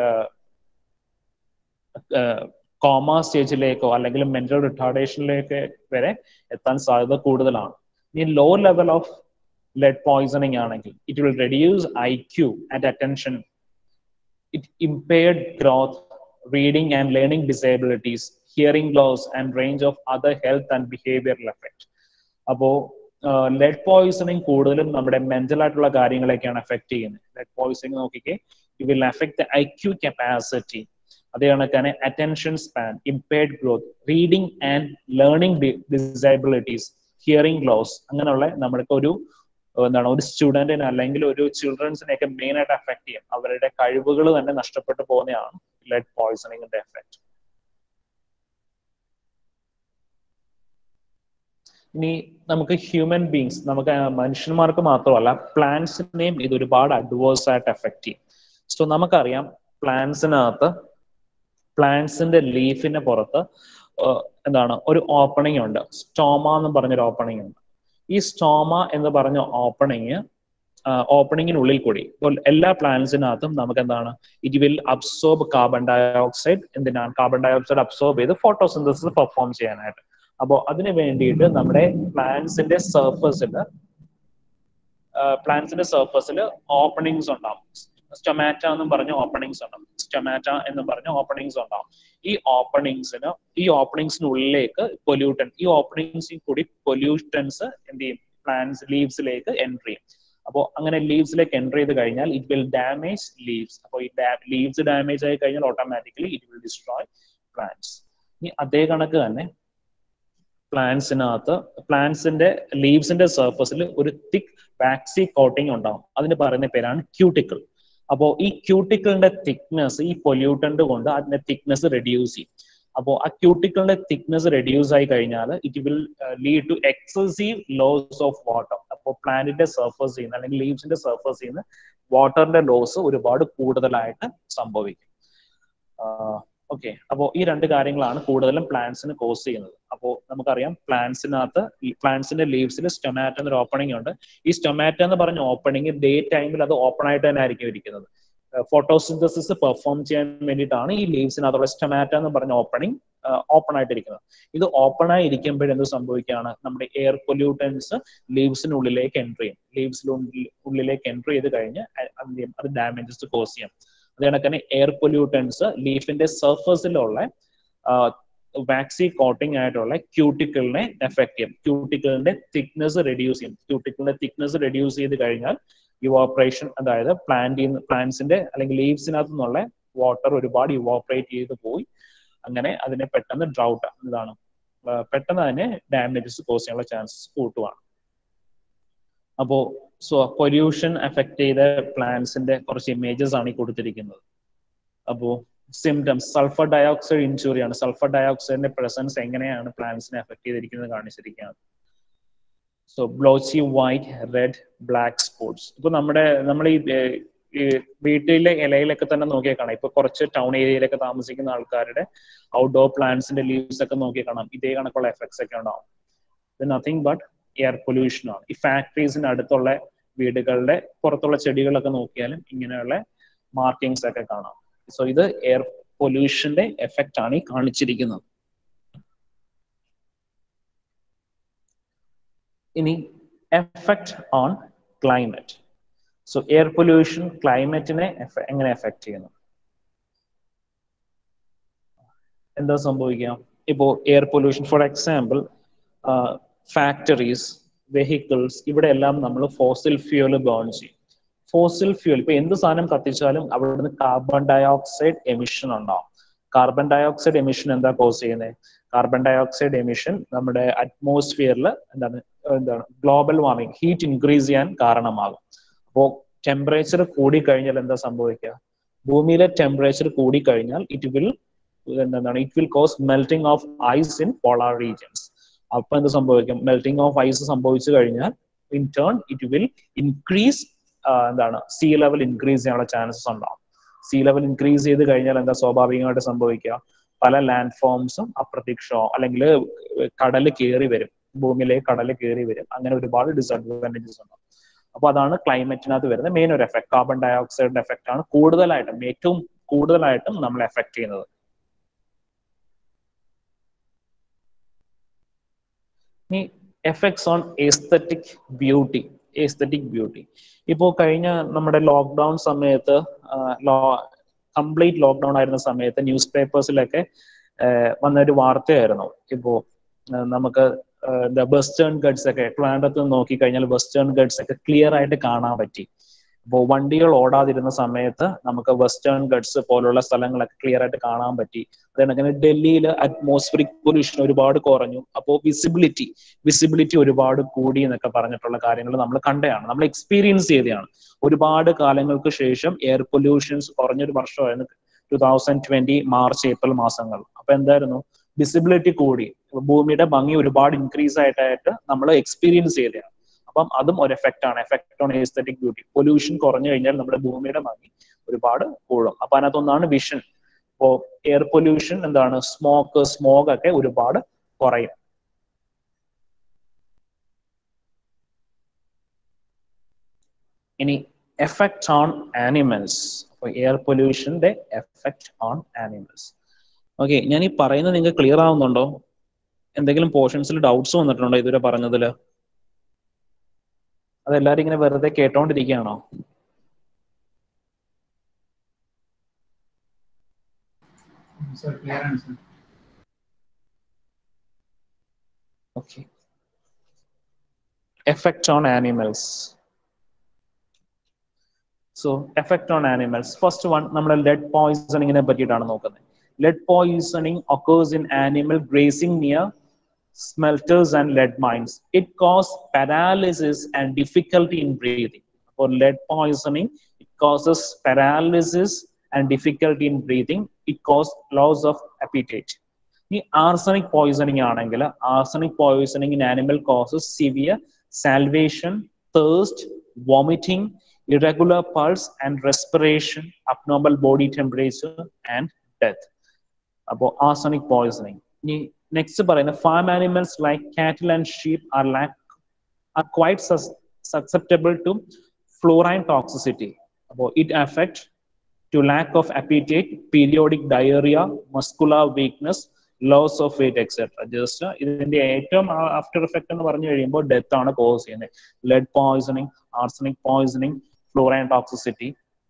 [SPEAKER 1] കോമ സ്റ്റേജിലേക്കോ അല്ലെങ്കിൽ മെന്റൽ റിട്ടാർഡേഷനിലേക്ക് വരെ എത്താൻ സാധ്യത കൂടുതലാണ് ഇനി low level of lead poisoning ആണെങ്കിൽ it will reduce I Q and attention it impaired growth reading and learning disabilities hearing loss and range of other health and behavioural effect അപ്പോ lead poisoning കൂടുതലും നമ്മുടെ mental ആയിട്ടുള്ള കാര്യങ്ങളെയൊക്കെയാണ് effect ചെയ്യുന്നത് lead poisoning നോക്കിക്കേ it will effect the I Q capacity അതേ കണക്കാണ് attention span impaired growth reading and learning disabilities hearing loss അങ്ങനെയുള്ള നമ്മൾക്ക് ഒരു എന്താണ് ഒരു സ്റ്റുഡന്റിന് അല്ലെങ്കിൽ ഒരു ചിൽഡ്രൻസിനെയൊക്കെ മെയിൻ ആയിട്ട് എഫക്ട് ചെയ്യും അവരുടെ കഴിവുകൾ തന്നെ നഷ്ടപ്പെട്ടു പോകുന്നതാണ് ലെഡ് പോയിസണിങ്ങിന്റെ എഫക്ട് ഇനി നമുക്ക് ഹ്യൂമൻ ബീങ്സ് നമുക്ക് മനുഷ്യന്മാർക്ക് മാത്രമല്ല പ്ലാന്റ്സിനെയും ഇത് ഒരുപാട് അഡ്വേഴ്സ് ആയിട്ട് എഫക്ട് ചെയ്യും സോ നമുക്കറിയാം പ്ലാന്റ്സിനകത്ത് പ്ലാന്റ്സിന്റെ ലീഫിന് പുറത്ത് എന്താണ് ഒരു ഓപ്പണിംഗ് ഉണ്ട് സ്റ്റോമ എന്ന് പറഞ്ഞൊരു ഓപ്പണിംഗ് ഉണ്ട് ഈ സ്റ്റോമ എന്ന് പറഞ്ഞ ഓപ്പണിങ് ഓപ്പണിങ്ങിനുള്ളിൽ കൂടി ഇപ്പോൾ എല്ലാ പ്ലാന്റ്സിനകത്തും നമുക്ക് എന്താണ് it will absorb carbon dioxide എന്തിനാണ് കാർബൺ ഡയോക്സൈഡ് അബ്സോർബ് ചെയ്ത് ഫോട്ടോസിന്തസിസ് പെർഫോം ചെയ്യാനായിട്ട് അപ്പോൾ അതിന് വേണ്ടിയിട്ട് നമ്മുടെ പ്ലാന്റ്സിന്റെ സർഫസിൽ പ്ലാന്റ്സിന്റെ സർഫസിൽ ഓപ്പണിങ്സ് ഉണ്ടാവും സ്റ്റൊമാറ്റ എന്നും പറഞ്ഞ ഓപ്പണിങ്സ് ഉണ്ടാവും സ്റ്റൊമാറ്റ എന്ന് പറഞ്ഞ ഓപ്പണിങ്സ് ഉണ്ടാവും ഈ ഓപ്പണിങ്സിന് ഈ ഓപ്പണിങ്സിനുള്ളിലേക്ക് പൊല്യൂട്ടൻ ഈ ഓപ്പണിങ്സിൽ കൂടി പൊല്യൂട്ടൻസ് എന്ത് ചെയ്യും പ്ലാന്റ്സ് ലീവ്സിലേക്ക് എൻട്രി ചെയ്യും അപ്പോൾ അങ്ങനെ ലീവ്സിലേക്ക് എൻട്രി ചെയ്ത് കഴിഞ്ഞാൽ ഇറ്റ് വിൽ ഡാമേജ് ലീവ്സ് അപ്പോൾ ഈ ലീവ്സ് ഡാമേജ് ആയി കഴിഞ്ഞാൽ automatically it will destroy plants ഇനി അതേ കണക്ക് തന്നെ പ്ലാന്റ്സിനകത്ത് പ്ലാന്റ്സിന്റെ ലീവ്സിന്റെ സർഫസിൽ ഒരു തിക് വാക്സി കോട്ടിംഗ് ഉണ്ടാവും അതിന് പറയുന്ന പേരാണ് ക്യൂട്ടിക്കിൾ അപ്പോൾ ഈ ക്യൂട്ടിക്കിളിന്റെ തിക്നെസ് ഈ പൊല്യൂട്ടന്റ് കൊണ്ട് അതിന്റെ തിക്നെസ് റെഡ്യൂസ് ചെയ്യും അപ്പോൾ ആ ക്യൂട്ടിക്കിളിന്റെ തിക്നെസ് റെഡ്യൂസ് ആയി കഴിഞ്ഞാൽ it will lead to excessive loss of water അപ്പോൾ പ്ലാന്റിന്റെ സർഫസ് ചെയ്യുന്ന അല്ലെങ്കിൽ ലീവ്സിന്റെ സർഫസ് ചെയ്യുന്ന വാട്ടറിന്റെ ലോസ് ഒരുപാട് കൂടുതലായിട്ട് സംഭവിക്കും ഓക്കെ അപ്പോൾ ഈ രണ്ട് കാര്യങ്ങളാണ് കൂടുതലും പ്ലാന്റ്സിന് കോസ് ചെയ്യുന്നത് അപ്പോൾ നമുക്കറിയാം പ്ലാന്റ്സിനകത്ത് ഈ പ്ലാന്റ്സിന്റെ ലീവ്സിൽ സ്റ്റൊമാറ്റോ എന്നൊരു ഓപ്പണിംഗ് ഉണ്ട് ഈ സ്റ്റൊമാറ്റോ എന്ന് പറഞ്ഞ ഓപ്പണിംഗ് ഡേ ടൈമിൽ അത് ഓപ്പൺ ആയിട്ട് തന്നെ ആയിരിക്കും ഇരിക്കുന്നത് ഫോട്ടോസിന്തസിസ് പെർഫോം ചെയ്യാൻ വേണ്ടിയിട്ടാണ് ഈ ലീവ്സിനകത്തുള്ള സ്റ്റൊമാറ്റ എന്ന് പറഞ്ഞ ഓപ്പണിംഗ് ഓപ്പൺ ആയിട്ടിരിക്കുന്നത് ഇത് ഓപ്പൺ ആയി ഇരിക്കുമ്പോൾ എന്ത് സംഭവിക്കുകയാണ് നമ്മുടെ എയർ പൊല്യൂട്ടൻസ് ലീവ്സിനുള്ളിലേക്ക് എൻട്രി ചെയ്യും ലീവ്സിനുള്ളിൽ ഉള്ളിലേക്ക് എൻട്രി ചെയ്ത് കഴിഞ്ഞ് അത് ഡാമേജസ് കോസ് ചെയ്യാം അത് കണക്കിന് എയർ പൊല്യൂട്ടൻസ് ലീഫിന്റെ സർഫസിലുള്ള വാക്സി കോട്ടിംഗ് ആയിട്ടുള്ള ക്യൂട്ടിക്കിളിനെ എഫക്ട് ചെയ്യും ക്യൂട്ടിക്കിളിന്റെ തിക്നെസ് റെഡ്യൂസ് ചെയ്യും ക്യൂട്ടിക്കിളിന്റെ തിക്നെസ് റെഡ്യൂസ് ചെയ്ത് കഴിഞ്ഞാൽ ഇവോപ്പറേഷൻ അതായത് പ്ലാന്റ് പ്ലാന്റ്സിന്റെ അല്ലെങ്കിൽ ലീവ്സിനകത്തു നിന്നുള്ള വാട്ടർ ഒരുപാട് ഇവോപ്പറേറ്റ് ചെയ്ത് പോയി അങ്ങനെ അതിനെ പെട്ടെന്ന് ഡ്രൗട്ട് ഇതാണ് പെട്ടെന്ന് അതിനെ ഡാമേജസ് കോസ് ചെയ്യാനുള്ള ചാൻസസ് കൂട്ടുവാണ് അപ്പോ സോ പൊല്യൂഷൻ എഫക്ട് ചെയ്ത പ്ലാന്റ്സിന്റെ കുറച്ച് ഇമേജസ് ആണ് ഈ കൊടുത്തിരിക്കുന്നത് അപ്പോ സിംറ്റംസ് സൾഫർ ഡയോക്സൈഡ് ഇൻജുറി ആണ് സൾഫർ ഡയോക്സൈഡിന്റെ പ്രസൻസ് എങ്ങനെയാണ് പ്ലാന്റ്സിനെ എഫക്ട് ചെയ്തിരിക്കുന്നത് കാണിച്ചിരിക്കുകയാണ് so blotchy white red black spots ഇപ്പൊ നമ്മുടെ നമ്മൾ ഈ ഈ വീട്ടിലെ ഇലയിലൊക്കെ തന്നെ നോക്കിയാൽ കാണാം ഇപ്പൊ കുറച്ച് ടൗൺ ഏരിയയിലൊക്കെ താമസിക്കുന്ന ആൾക്കാരുടെ ഔട്ട്ഡോർ പ്ലാന്റ്സിന്റെ ലീവ്സ് ഒക്കെ നോക്കിയാൽ കാണാം ഇതേ കണക്കുള്ള എഫക്ട്സ് ഒക്കെ ഉണ്ടാവും ഇത് നത്തിങ് ബട്ട് എയർ പൊല്യൂഷൻ ആണ് ഈ ഫാക്ടറീസിന് അടുത്തുള്ള വീടുകളുടെ പുറത്തുള്ള ചെടികളൊക്കെ നോക്കിയാലും ഇങ്ങനെയുള്ള മാർക്കിങ്സ് ഒക്കെ കാണാം സോ ഇത് എയർ പൊല്യൂഷന്റെ എഫക്റ്റ് ആണ് ഈ കാണിച്ചിരിക്കുന്നത് ഇനി effect on climate so air pollution ക്ലൈമറ്റിനെ എങ്ങനെ എഫക്ട് ചെയ്യുന്നു എന്താ സംഭവിക്കാം ഇപ്പോ air pollution for example factories vehicles ഇവിടെ എല്ലാം നമ്മൾ ഫോസിൽ ഫ്യൂൽ ബേൺ ചെയ്യും ഫോസിൽ ഫ്യൂൽ ഇപ്പൊ എന്ത് സാധനം കത്തിച്ചാലും അവിടുന്ന് കാർബൺ ഡയോക്സൈഡ് എമിഷൻ ഉണ്ടാവും കാർബൺ ഡയോക്സൈഡ് എമിഷൻ എന്താ കോസ് ചെയ്യുന്നത് കാർബൺ ഡയോക്സൈഡ് എമിഷൻ നമ്മുടെ അറ്റ്മോസ്ഫിയറിൽ എന്താണ് എന്താണ് ഗ്ലോബൽ വാർമിംഗ് ഹീറ്റ് ഇൻക്രീസ് ചെയ്യാൻ കാരണമാകും അപ്പോൾ ടെമ്പറേച്ചർ കൂടി കഴിഞ്ഞാൽ എന്താ സംഭവിക്കുക ഭൂമിയിലെ ടെമ്പറേച്ചർ കൂടി കഴിഞ്ഞാൽ ഇറ്റ് വിൽ എന്താണ് it will cause melting of ice in polar regions അപ്പൊ എന്ത് സംഭവിക്കും മെൽറ്റിംഗ് ഓഫ് ഐസ് സംഭവിച്ചു കഴിഞ്ഞാൽ in turn it will increase എന്താണ് സീ ലെവൽ ഇൻക്രീസ് ചെയ്യാനുള്ള ചാൻസസ് ഉണ്ടാവും സീ ലെവൽ ഇൻക്രീസ് ചെയ്ത് കഴിഞ്ഞാൽ എന്താ സ്വാഭാവികമായിട്ട് സംഭവിക്കുക പല ലാൻഡ് ഫോംസും അപ്രത്യക്ഷമാവും അല്ലെങ്കിൽ കടൽ കയറി വരും ഭൂമിയിലേക്ക് കടൽ കയറി വരും അങ്ങനെ ഒരുപാട് ഡിസഡ്വാൻറ്റേജസ് ഉണ്ടാവും അപ്പൊ അതാണ് ക്ലൈമറ്റിനകത്ത് വരുന്ന മെയിൻ ഒരു എഫക്ട് കാർബൺ ഡയോക്സൈഡിന്റെ എഫക്റ്റ് ആണ് കൂടുതലായിട്ടും ഏറ്റവും കൂടുതലായിട്ടും നമ്മൾ എഫക്ട് ചെയ്യുന്നത് ഇനി effects on aesthetic beauty aesthetic beauty ഇപ്പോ കഴിഞ്ഞ നമ്മുടെ ലോക്ക്ഡൌൺ സമയത്ത് കംപ്ലീറ്റ് ലോക്ക്ഡൌൺ ആയിരുന്ന സമയത്ത് ന്യൂസ് പേപ്പേഴ്സിലൊക്കെ വന്ന ഒരു വാർത്തയായിരുന്നു ഇപ്പോ നമുക്ക് വെസ്റ്റേൺ ഗഡ്സ് ഒക്കെ ട്രിവാൻഡ്രത്ത് നോക്കി കഴിഞ്ഞാൽ വെസ്റ്റേൺ ഗഡ്സ് ഒക്കെ ക്ലിയർ ആയിട്ട് കാണാൻ പറ്റി ഇപ്പോൾ വണ്ടികൾ ഓടാതിരുന്ന സമയത്ത് നമുക്ക് വെസ്റ്റേൺ ഗഡ്സ് പോലുള്ള സ്ഥലങ്ങളൊക്കെ ക്ലിയർ ആയിട്ട് കാണാൻ പറ്റി അതേണക്കിന് ഡൽഹിയിൽ അറ്റ്മോസ്ഫിയറിക് പൊല്യൂഷൻ ഒരുപാട് കുറഞ്ഞു അപ്പോൾ വിസിബിലിറ്റി വിസിബിലിറ്റി ഒരുപാട് കൂടി എന്നൊക്കെ പറഞ്ഞിട്ടുള്ള കാര്യങ്ങൾ നമ്മൾ കണ്ടതാണ് നമ്മൾ എക്സ്പീരിയൻസ് ചെയ്തതാണ് ഒരുപാട് കാലങ്ങൾക്ക് ശേഷം എയർ പൊല്യൂഷൻസ് കുറഞ്ഞൊരു വർഷമായിരുന്നു two thousand twenty March April മാസങ്ങൾ അപ്പൊ എന്തായിരുന്നു വിസിബിലിറ്റി കൂടി ഭൂമിയുടെ ഭംഗി ഒരുപാട് ഇൻക്രീസ് ആയിട്ടായിട്ട് നമ്മൾ എക്സ്പീരിയൻസ് ചെയ്തതാണ് അപ്പം അതും ഒരു എഫക്റ്റ് ആണ് effect on aesthetic beauty pollution കുറഞ്ഞു കഴിഞ്ഞാൽ നമ്മുടെ ഭൂമിയുടെ ഭംഗി ഒരുപാട് കൂടും അപ്പൊ അതിനകത്തൊന്നാണ് വിഷൻ ഇപ്പോ എയർ പൊല്യൂഷൻ എന്താണ് സ്മോക്ക് സ്മോഗ് ഒക്കെ ഒരുപാട് കുറയും ഇനി എഫക്ട് ഓൺ ആനിമൽസ് അപ്പോൾ എയർ പൊല്യൂഷന്റെ എഫക്ട് ഓൺ ആനിമൽസ് ഓക്കെ ഞാൻ ഈ പറയുന്നത് നിങ്ങൾക്ക് ക്ലിയർ ആവുന്നുണ്ടോ എന്തെങ്കിലും പോർഷൻസിൽ ഡൗട്ട്സ് വന്നിട്ടുണ്ടോ ഇതുവരെ പറഞ്ഞതിൽ അതെല്ലാരും ഇങ്ങനെ വെറുതെ കേട്ടോണ്ടിരിക്കുകയാണോ
[SPEAKER 3] സർ ക്ലിയർ ആണ് sir
[SPEAKER 1] okay effect on animals so effect on animals first one നമ്മൾ ലെഡ് പോയിസണിങ്ങിനെ പറ്റിയിട്ടാണ് നോക്കുന്നത് lead poisoning occurs in animal grazing near smelters and lead mines. It causes paralysis and difficulty in breathing. For lead poisoning, it causes paralysis and difficulty in breathing. It causes loss of appetite. ഈ arsenic poisoning ആണെങ്കിൽ arsenic poisoning in animal causes severe salivation thirst vomiting irregular pulse and respiration, abnormal body temperature, and death. അപ്പോൾ arsenic poisoning ഇനി next പറയുന്നത് farm animals like cattle and sheep are lack are quite susceptible to fluorine toxicity അപ്പോൾ it affect to lack of appetite, periodic diarrhea, muscular weakness, loss of weight etcetera just ഇതിന്റെ ഏറ്റവും after effect എന്ന് പറഞ്ഞു കഴിയുമ്പോൾ death ആണ് cause ചെയ്യുന്നത് lead poisoning arsenic poisoning fluorine toxicity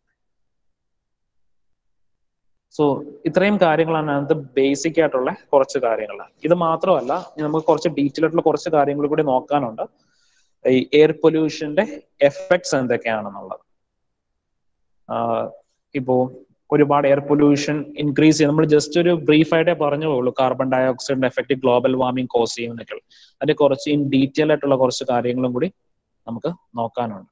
[SPEAKER 1] so ഇത്രയും കാര്യങ്ങളാണ് അതിനകത്ത് ബേസിക് ആയിട്ടുള്ള കുറച്ച് കാര്യങ്ങൾ ഇത് മാത്രമല്ല ഇനി നമുക്ക് കുറച്ച് ഡീറ്റെയിൽ ആയിട്ടുള്ള കുറച്ച് കാര്യങ്ങൾ കൂടി നോക്കാനുണ്ട് ഈ എയർ പൊല്യൂഷന്റെ എഫക്ട്സ് എന്തൊക്കെയാണെന്നുള്ളത് ഇപ്പോ ഒരുപാട് എയർ പൊല്യൂഷൻ ഇൻക്രീസ് ചെയ്യും നമ്മൾ ജസ്റ്റ് ഒരു ബ്രീഫ് ആയിട്ടേ പറഞ്ഞു പോകുള്ളൂ കാർബൺ ഡൈ ഓക്സൈഡിന്റെ എഫക്ട് ഗ്ലോബൽ വാർമിംഗ് കോസ് ചെയ്യുന്നൊക്കെ അതിന്റെ കുറച്ച് ഇൻ ഡീറ്റെയിൽ ആയിട്ടുള്ള കുറച്ച് കാര്യങ്ങളും കൂടി നമുക്ക് നോക്കാനുണ്ട്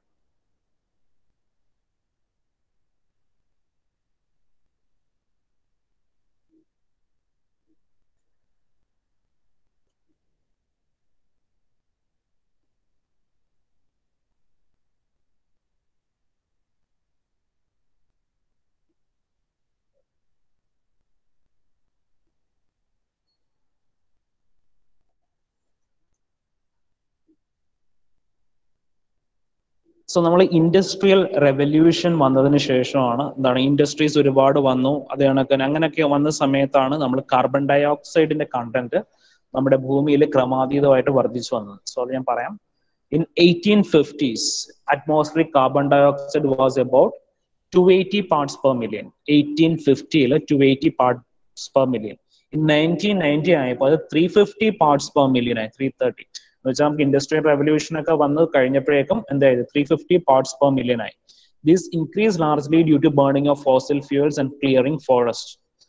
[SPEAKER 1] സോ നമ്മൾ ഇൻഡസ്ട്രിയൽ റെവല്യൂഷൻ വന്നതിന് ശേഷമാണ് എന്താണ് ഇൻഡസ്ട്രീസ് ഒരുപാട് വന്നു അത് കണക്ക് അങ്ങനെയൊക്കെ വന്ന സമയത്താണ് നമ്മൾ കാർബൺ ഡൈ ഓക്സൈഡിന്റെ കണ്ടന്റ് നമ്മുടെ ഭൂമിയിൽ ക്രമാതീതമായിട്ട് വർദ്ധിച്ചു വന്നത് സോ അത് ഞാൻ പറയാം in eighteen fifties atmospheric carbon dioxide was about two eighty parts per million eighteen ഫിഫ്റ്റിയിൽ two eighty parts per million in nineteen ninety ആയപ്പോൾ അത് three fifty parts per million ആയി ത്രീ തേർട്ടി എന്ന് വെച്ചാൽ നമുക്ക് ഇൻഡസ്ട്രിയൽ റെവല്യൂഷൻ ഒക്കെ വന്ന് കഴിഞ്ഞപ്പോഴേക്കും എന്തായത് three fifty parts per million ആയി this increase largely due to burning of fossil fuels and clearing forest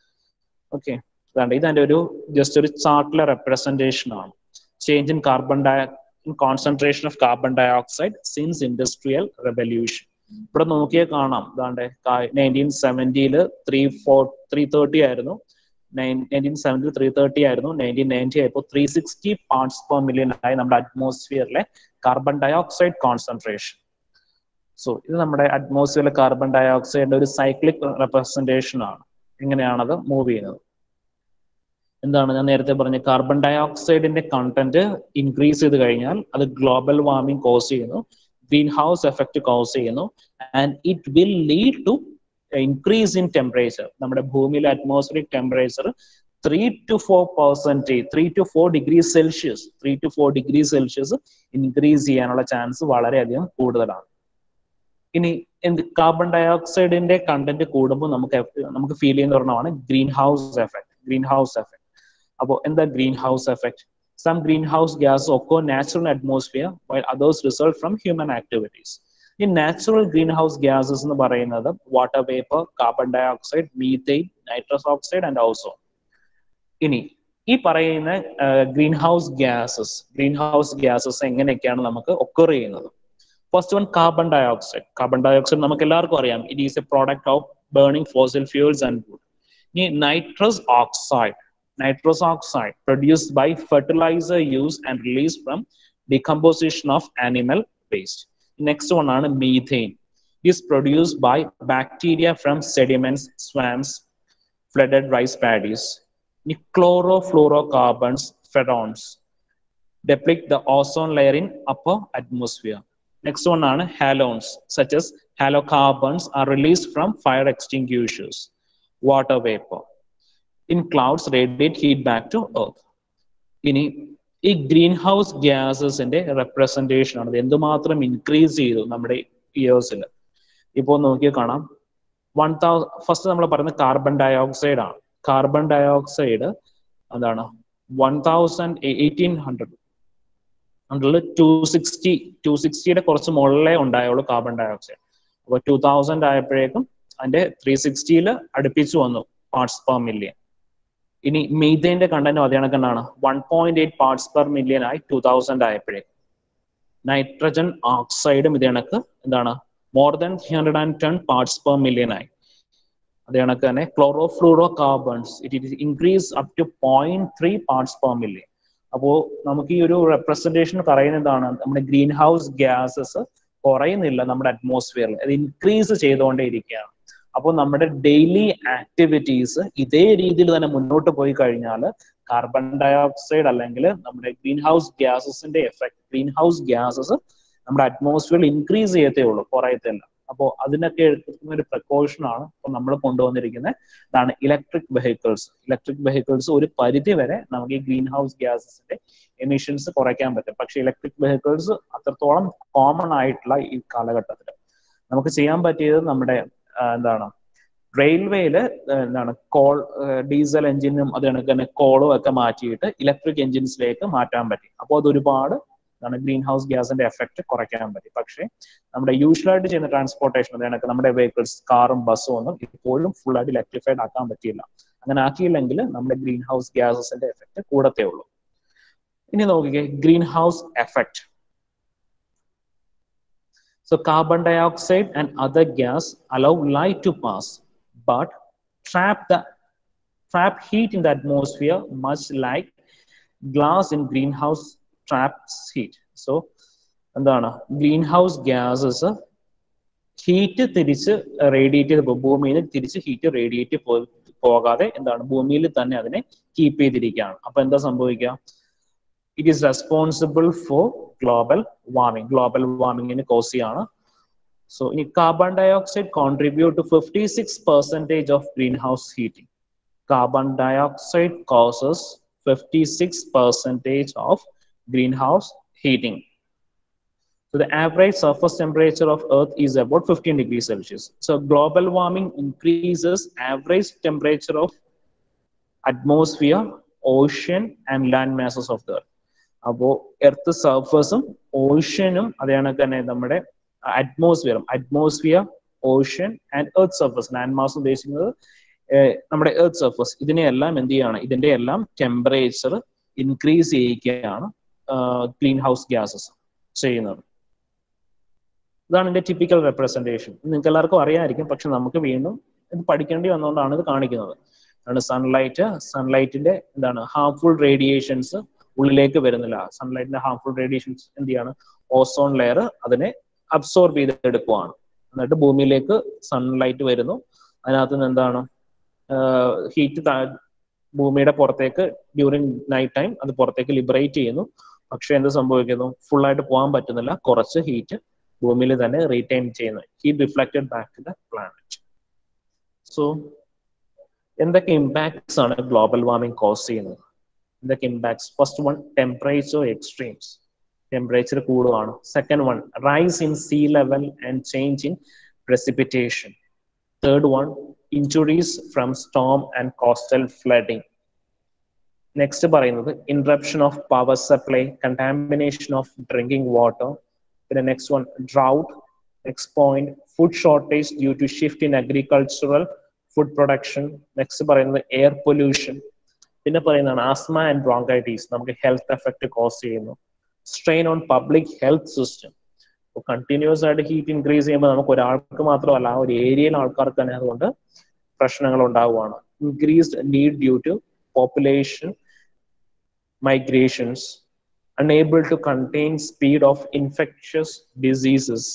[SPEAKER 1] okay അതാണ്ട് ഇതെന്റെ ഒരു ജസ്റ്റ് ഒരു ചാർട്ടിലെ റെപ്രസെന്റേഷൻ ആണ് change in carbon di concentration of carbon dioxide since industrial revolution ഇവിടെ നോക്കിയാൽ കാണാം ഇതാണ്ട് നയൻറ്റീൻ സെവൻറ്റിയിൽ ത്രീ ഫോർ ത്രീ തേർട്ടി ആയിരുന്നു നയൻറ്റീൻ സെവൻറ്റി ത്രീ തേർട്ടി ആയിരുന്നു നയൻറ്റീൻ നയൻറ്റി ആയപ്പോൾ three sixty parts per million ആയി നമ്മുടെ അറ്റ്മോസ്ഫിയറിലെ carbon dioxide concentration so ഇത് നമ്മുടെ അറ്റ്മോസ്ഫിയറിലെ കാർബൺ ഡൈ ഓക്സൈഡിന്റെ ഒരു സൈക്ലിക് റെപ്രസെന്റേഷൻ ആണ് എങ്ങനെയാണത് മൂവ് ചെയ്യുന്നത് എന്താണ് ഞാൻ നേരത്തെ പറഞ്ഞ കാർബൺ ഡൈ ഓക്സൈഡിന്റെ കണ്ടന്റ് ഇൻക്രീസ് ചെയ്ത് കഴിഞ്ഞാൽ അത് ഗ്ലോബൽ വാർമിംഗ് കോസ് ചെയ്യുന്നു ഗ്രീൻ ഹൗസ് എഫക്ട് കോസ് ചെയ്യുന്നു and it will lead to increase in temperature നമ്മുടെ ഭൂമിയിലെ atmospheric temperature three to four percentage three to four degree Celsius three to four degree Celsius increase ചെയ്യാനുള്ള chance വളരെയധികം കൂടുതലാണ് ഇനി എന്ത് carbon ഡൈ ഓക്സൈഡിന്റെ കണ്ടന്റ് കൂടുമ്പോൾ നമുക്ക് നമുക്ക് ഫീൽ ചെയ്യുന്ന ഒരെണ്ണമാണ് greenhouse effect greenhouse effect അപ്പോൾ എന്താ greenhouse effect some greenhouse gas occur natural atmosphere while others result from human activities ഈ നാച്ചുറൽ ഗ്രീൻ ഹൗസ് ഗ്യാസസ് എന്ന് പറയുന്നത് water vapour carbon dioxide methane nitrous oxide and ozone ഇനി ഈ പറയുന്ന greenhouse gases greenhouse gases എങ്ങനെയൊക്കെയാണ് നമുക്ക് occur ചെയ്യുന്നത് first one carbon dioxide carbon dioxide നമുക്ക് എല്ലാവർക്കും അറിയാം it is a product of burning fossil fuels and wood ഇനി nitrous oxide nitrous oxide produced by fertilizer use and release from decomposition of animal waste next one ആണ് methane is produced by bacteria from sediments, swamps, flooded rice paddies. Chlorofluorocarbons, pherones, deplete the ozone layer in upper atmosphere. Next one are halogens, such as halocarbons are released from fire extinguishers, water vapor. In clouds, radiate heat back to earth. ഇനി ഈ greenhouse ഗ്യാസസിന്റെ representation ആണ് എന്തുമാത്രം increase ചെയ്തു നമ്മുടെ ഇയേഴ്സിൽ ഇപ്പോൾ നോക്കിയാൽ കാണാം one തൗ first നമ്മൾ പറയുന്നത് കാർബൺ ഡൈ ഓക്സൈഡ് ആണ് കാർബൺ ഡൈ ഓക്സൈഡ് എന്താണ് വൺ തൗസൻഡ് എയ്റ്റീൻ ഹൺഡ്രഡ് ഹൺഡ്രഡിൽ ടു സിക്സ്റ്റി ടു സിക്സ്റ്റിയുടെ കുറച്ച് മുകളിലേ ഉണ്ടായുള്ളൂ കാർബൺ ഡൈ ഓക്സൈഡ് അപ്പോൾ ടൂ തൗസൻഡ് ആയപ്പോഴേക്കും അതിന്റെ ത്രീ സിക്സ്റ്റിയിൽ അടുപ്പിച്ചു വന്നു പാർട്സ് പെർ മില്യൺ ഇനി മീഥേന്റെ കണ്ടന്റ് അതേ കണക്കാണ് one point eight parts per million ആയി ടൂ തൗസൻഡ് ആയപ്പോഴേക്കും നൈട്രജൻ ഓക്സൈഡും ഇതേ കണക്ക് എന്താണ് more than three hundred and ten parts per million ആയി അതേ കണക്ക് തന്നെ chlorofluorocarbons it it increase up to point three parts per million അപ്പോ നമുക്ക് ഈ ഒരു റെപ്രസെന്റേഷൻ പറയുന്നതാണ് നമ്മുടെ ഗ്രീൻ ഹൗസ് ഗ്യാസസ് കുറയുന്നില്ല നമ്മുടെ അറ്റ്മോസ്ഫിയറിൽ അത് ഇൻക്രീസ് ചെയ്തുകൊണ്ടേ ഇരിക്കുകയാണ് അപ്പോൾ നമ്മുടെ ഡെയിലി ആക്ടിവിറ്റീസ് ഇതേ രീതിയിൽ തന്നെ മുന്നോട്ട് പോയി കഴിഞ്ഞാൽ കാർബൺ ഡൈ ഓക്സൈഡ് അല്ലെങ്കിൽ നമ്മുടെ ഗ്രീൻ ഹൗസ് ഗ്യാസസിന്റെ എഫക്ട് ഗ്രീൻ ഹൗസ് ഗ്യാസസ് നമ്മുടെ അറ്റ്മോസ്ഫിയറിൽ ഇൻക്രീസ് ചെയ്യത്തേ ഉള്ളൂ കുറയത്തില്ല അപ്പോൾ അതിനൊക്കെ എടുക്കുന്ന ഒരു പ്രിക്കോഷൻ ആണ് ഇപ്പൊ നമ്മൾ കൊണ്ടുവന്നിരിക്കുന്നത് ഇതാണ് ഇലക്ട്രിക് വെഹിക്കിൾസ് ഇലക്ട്രിക് വെഹിക്കിൾസ് ഒരു പരിധി വരെ നമുക്ക് ഈ ഗ്രീൻ ഹൗസ് ഗ്യാസസിന്റെ എമിഷൻസ് കുറയ്ക്കാൻ പറ്റും പക്ഷെ ഇലക്ട്രിക് വെഹിക്കിൾസ് അത്രത്തോളം കോമൺ ആയിട്ടുള്ള ഈ കാലഘട്ടത്തിൽ നമുക്ക് ചെയ്യാൻ പറ്റിയത് നമ്മുടെ എന്താണ് റെയിൽവേയില് എന്താണ് കോൾ ഡീസൽ എഞ്ചിനും അത് കണക്ക് തന്നെ കോളും ഒക്കെ മാറ്റിയിട്ട് ഇലക്ട്രിക് എഞ്ചിൻസിലേക്ക് മാറ്റാൻ പറ്റി അപ്പോൾ അത് ഒരുപാട് എന്താണ് ഗ്രീൻ ഹൗസ് ഗ്യാസിന്റെ എഫക്ട് കുറയ്ക്കാൻ പറ്റി പക്ഷേ നമ്മുടെ യൂഷ്വലായിട്ട് ചെയ്യുന്ന ട്രാൻസ്പോർട്ടേഷൻ അത് കണക്ക് നമ്മുടെ വെഹിക്കിൾസ് കാറും ബസ്സും ഒന്നും ഇപ്പോഴും ഫുൾ ആയിട്ട് ഇലക്ട്രിഫൈഡ് ആക്കാൻ പറ്റിയില്ല അങ്ങനെ ആക്കിയില്ലെങ്കിൽ നമ്മുടെ ഗ്രീൻ ഹൗസ് ഗ്യാസസിന്റെ എഫക്ട് കൂടത്തേ ഉള്ളൂ ഇനി നോക്കിക്കേ greenhouse effect So carbon dioxide and other gas allow light to pass, but trap the trap heat in the atmosphere much like glass in greenhouse traps heat. So എന്താണ് greenhouse gases heat തിരിച്ച് radiate ചെയ്ത് ഭൂമിയിൽ തിരിച്ച് heat radiate പോകാതെ എന്താണ് ഭൂമിയിൽ തന്നെ അതിനെ കീപ്പ് ചെയ്തിരിക്കുകയാണ് അപ്പൊ എന്താ സംഭവിക്കുക it is responsible for global warming global വാർമിങ്ങിന് കോസ് ചെയ്യാണ് സോ ഇനി carbon dioxide contribute to fifty six percentage of greenhouse heating carbon dioxide causes fifty six percentage of greenhouse heating So the average surface temperature of Earth is about 15 degrees Celsius. So global warming increases average temperature of atmosphere, ocean, and land masses of the Earth. അപ്പോൾ earth സർഫസും ഓഷ്യനും അതേ കണക്ക് തന്നെ നമ്മുടെ അറ്റ്മോസ്ഫിയറും atmosphere ocean and earth surface land mass ഉദ്ദേശിക്കുന്നത് നമ്മുടെ എർത്ത് സർഫസ് ഇതിനെയെല്ലാം എന്ത് ചെയ്യാണ് ഇതിന്റെ എല്ലാം ടെമ്പറേച്ചർ ഇൻക്രീസ് ചെയ്യിക്കുകയാണ് ഗ്രീൻ ഹൗസ് ഗ്യാസസ് ചെയ്യുന്നത് ഇതാണ് ഇതിന്റെ ടിപ്പിക്കൽ റെപ്രസെന്റേഷൻ നിങ്ങൾക്ക് എല്ലാവർക്കും അറിയാമായിരിക്കും പക്ഷെ നമുക്ക് വീണ്ടും ഇത് പഠിക്കേണ്ടി വന്നുകൊണ്ടാണ് ഇത് കാണിക്കുന്നത് ആണ് സൺലൈറ്റ് സൺലൈറ്റിന്റെ എന്താണ് ഹാർംഫുൾ റേഡിയേഷൻസ് ഉള്ളിലേക്ക് വരുന്നില്ല സൺലൈറ്റിന്റെ ഹാർംഫുൾ റേഡിയേഷൻസ് എന്ത് ചെയ്യാണ് ഓസോൺ ലെയർ അതിനെ അബ്സോർബ് ചെയ്തെടുക്കുവാണ് എന്നിട്ട് ഭൂമിയിലേക്ക് സൺലൈറ്റ് വരുന്നു അതിനകത്ത് നിന്ന് എന്താണ് ഹീറ്റ് ഭൂമിയുടെ പുറത്തേക്ക് ഡ്യൂറിങ് നൈറ്റ് ടൈം അത് പുറത്തേക്ക് ലിബറേറ്റ് ചെയ്യുന്നു പക്ഷെ എന്ത് സംഭവിക്കുന്നു ഫുൾ ആയിട്ട് പോകാൻ പറ്റുന്നില്ല കുറച്ച് ഹീറ്റ് ഭൂമിയിൽ തന്നെ റീറ്റെയിൻ ചെയ്യുന്നു heat reflected back to the planet so എന്തൊക്കെ ഇമ്പാക്ട്സ് ആണ് ഗ്ലോബൽ വാർമിംഗ് കോസ് ചെയ്യുന്നത് എന്തൊക്കെ impacts first one temperature extremes temperature കൂടുകയാണ് second one rise in sea level and change in precipitation. Third one, injuries from storm and coastal flooding. Next പറയുന്നത് interruption of power supply contamination of drinking water പിന്നെ next one drought next point food shortage due to shift in agricultural food production next പറയുന്നത് air pollution പിന്നെ പറയുന്നതാണ് asthma and bronchitis നമുക്ക് health effect cause ചെയ്യുന്നു strain on public health system continuous ആയിട്ട് heat increase ചെയ്യുമ്പോൾ നമുക്ക് ഒരാൾക്ക് മാത്രമല്ല ആ ഒരു ഏരിയയിലെ ആൾക്കാർക്ക് തന്നെ അതുകൊണ്ട് പ്രശ്നങ്ങൾ ഉണ്ടാവുകയാണ് increased need due to population migrations unable to contain speed of infectious diseases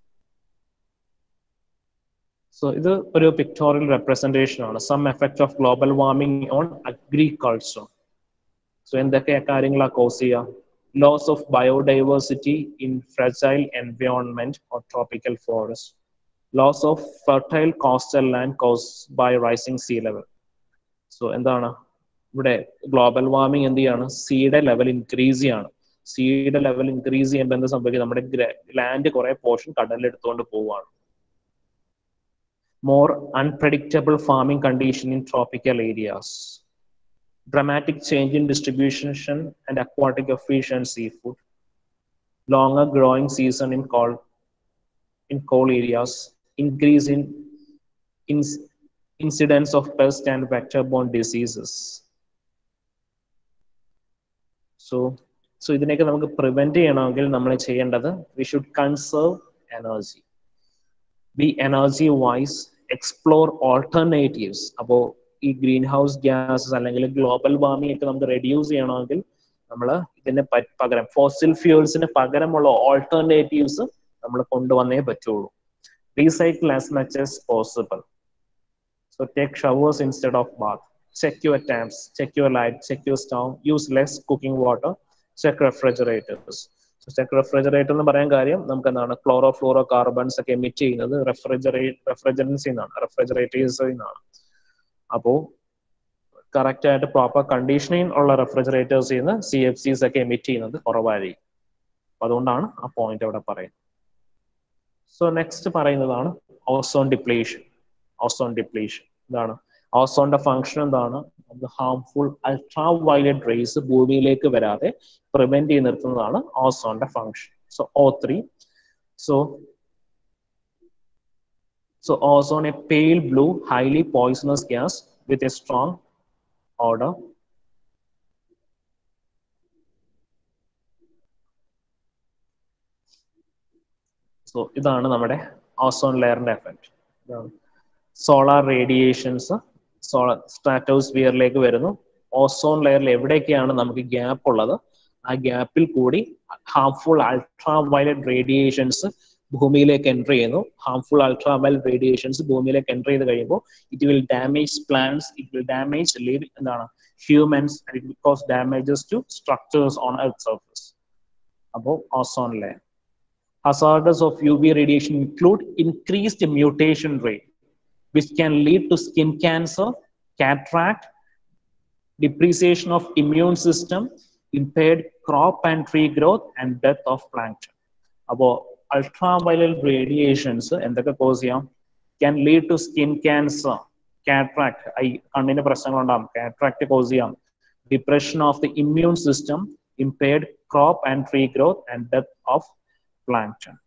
[SPEAKER 1] so ഇത് ഒരു പിക്ടോറിയൽ റെപ്രസെന്റേഷൻ ആണ് some effect of global warming on agriculture so എന്തൊക്കെ കാര്യങ്ങളാ കോസ് ചെയ്യുക loss of biodiversity in fragile environment or tropical forest loss of fertile coastal land cause by rising sea level so എന്താണ് ഇവിടെ global warming എന്ത് ചെയ്യാണ് സീയുടെ level increase ചെയ്യാണ് സീയുടെ level increase ചെയ്യുമ്പോൾ എന്താ സംഭവിക്കുക നമ്മുടെ ലാൻഡ് കുറെ പോർഷൻ കടലിൽ എടുത്തുകൊണ്ട് പോവുകയാണ് more unpredictable farming condition in tropical areas dramatic change in distribution and aquatic of fish and seafood, longer growing season in cold in cold areas, increase in, in incidence of pest and vector-borne diseases. So so ഇതിനെയൊക്കെ നമുക്ക് prevent ചെയ്യണമെങ്കിൽ നമ്മൾ ചെയ്യേണ്ടത് we should conserve energy be energy wise explore alternatives അപ്പോൾ ഈ greenhouse gases അല്ലെങ്കിൽ global warming ഒക്കെ നമുക്ക് റെഡ്യൂസ് ചെയ്യണമെങ്കിൽ നമ്മൾ ഇതിന് പകരം ഫോസിൽ ഫ്യൂൾസിന് പകരമുള്ള ഓൾട്ടർനേറ്റീവ്സ് നമ്മൾ കൊണ്ടുവന്നേ പറ്റുള്ളൂ recycle as much as possible so take showers instead of bath check your taps, check your light, check your stove, use less cooking water, check refrigerators. Refrigerator എന്ന് പറയാൻ കാര്യം നമുക്ക് എന്താണ് ക്ലോറോ ഫ്ലോറോ കാർബൺസ് ഒക്കെ emit ചെയ്യുന്നത് refrigerate റെഫ്രിജറൻസിൽ നിന്നാണ് റെഫ്രിജറേറ്റേഴ്സിൽ നിന്നാണ് അപ്പോൾ കറക്റ്റ് ആയിട്ട് പ്രോപ്പർ കണ്ടീഷനിങ് ഉള്ള റെഫ്രിജറേറ്റേഴ്സിൽ നിന്ന് സി എഫ് സീസ് ഒക്കെ എമിറ്റ് ചെയ്യുന്നത് കുറവായിരിക്കും അപ്പൊ അതുകൊണ്ടാണ് ആ പോയിന്റ് അവിടെ പറയുന്നത് സോ നെക്സ്റ്റ് പറയുന്നതാണ് ഓസോൺ ഡിപ്ലീഷൻ ഓസോൺ ഡിപ്ലീഷൻ ഇതാണ് ഓസോണിന്റെ ഫംഗ്ഷൻ എന്താണ് ഹാംഫുൾ അൾട്രാ വയലറ്റ് റേസ് ഭൂമിയിലേക്ക് വരാതെ പ്രിവെന്റ് ചെയ്ത് നിർത്തുന്നതാണ് ഓസോണിന്റെ function so O three so so ozone a pale blue highly poisonous gas with a strong odour so ഇതാണ് നമ്മുടെ ഓസോൺ ലെയറിന്റെ എഫക്റ്റ് ഇതാണ് സോളാർ റേഡിയേഷൻസ് സോളാർ സ്ട്രാറ്റോസ്ഫിയറിലേക്ക് വരുന്നു ഓസോൺ ലെയറിൽ എവിടെയൊക്കെയാണ് നമുക്ക് ഗ്യാപ്പ് ഉള്ളത് ആ ഗ്യാപ്പിൽ കൂടി ഹാർംഫുൾ അൾട്രാ വയലറ്റ് റേഡിയേഷൻസ് ഭൂമിയിലേക്ക് എൻ്റർ ചെയ്യുന്നു ഹാർംഫുൾ അൾട്രാ വയലറ്റ് റേഡിയേഷൻസ് ഭൂമിയിലേക്ക് എൻ്റർ ചെയ്ത് കഴിയുമ്പോൾ it will damage plants it will damage leave എന്താണ് humans it will cause damages to structures on earth surface അപ്പോൾ ozone layer hazards of UV radiation include increased mutation rate, which can lead to skin cancer, cataract, depreciation of immune system, impaired crop and tree growth, and death of plankton. അപ്പോൾ ultraviolet radiations എന്തൊക്കെ cause ചെയ്യാം can lead to skin cancer cataract eye കണ്ണിന് പ്രശ്നങ്ങളുണ്ടാകും cataract cause ചെയ്യാം depression of the immune system impaired crop and tree growth and death of plankton.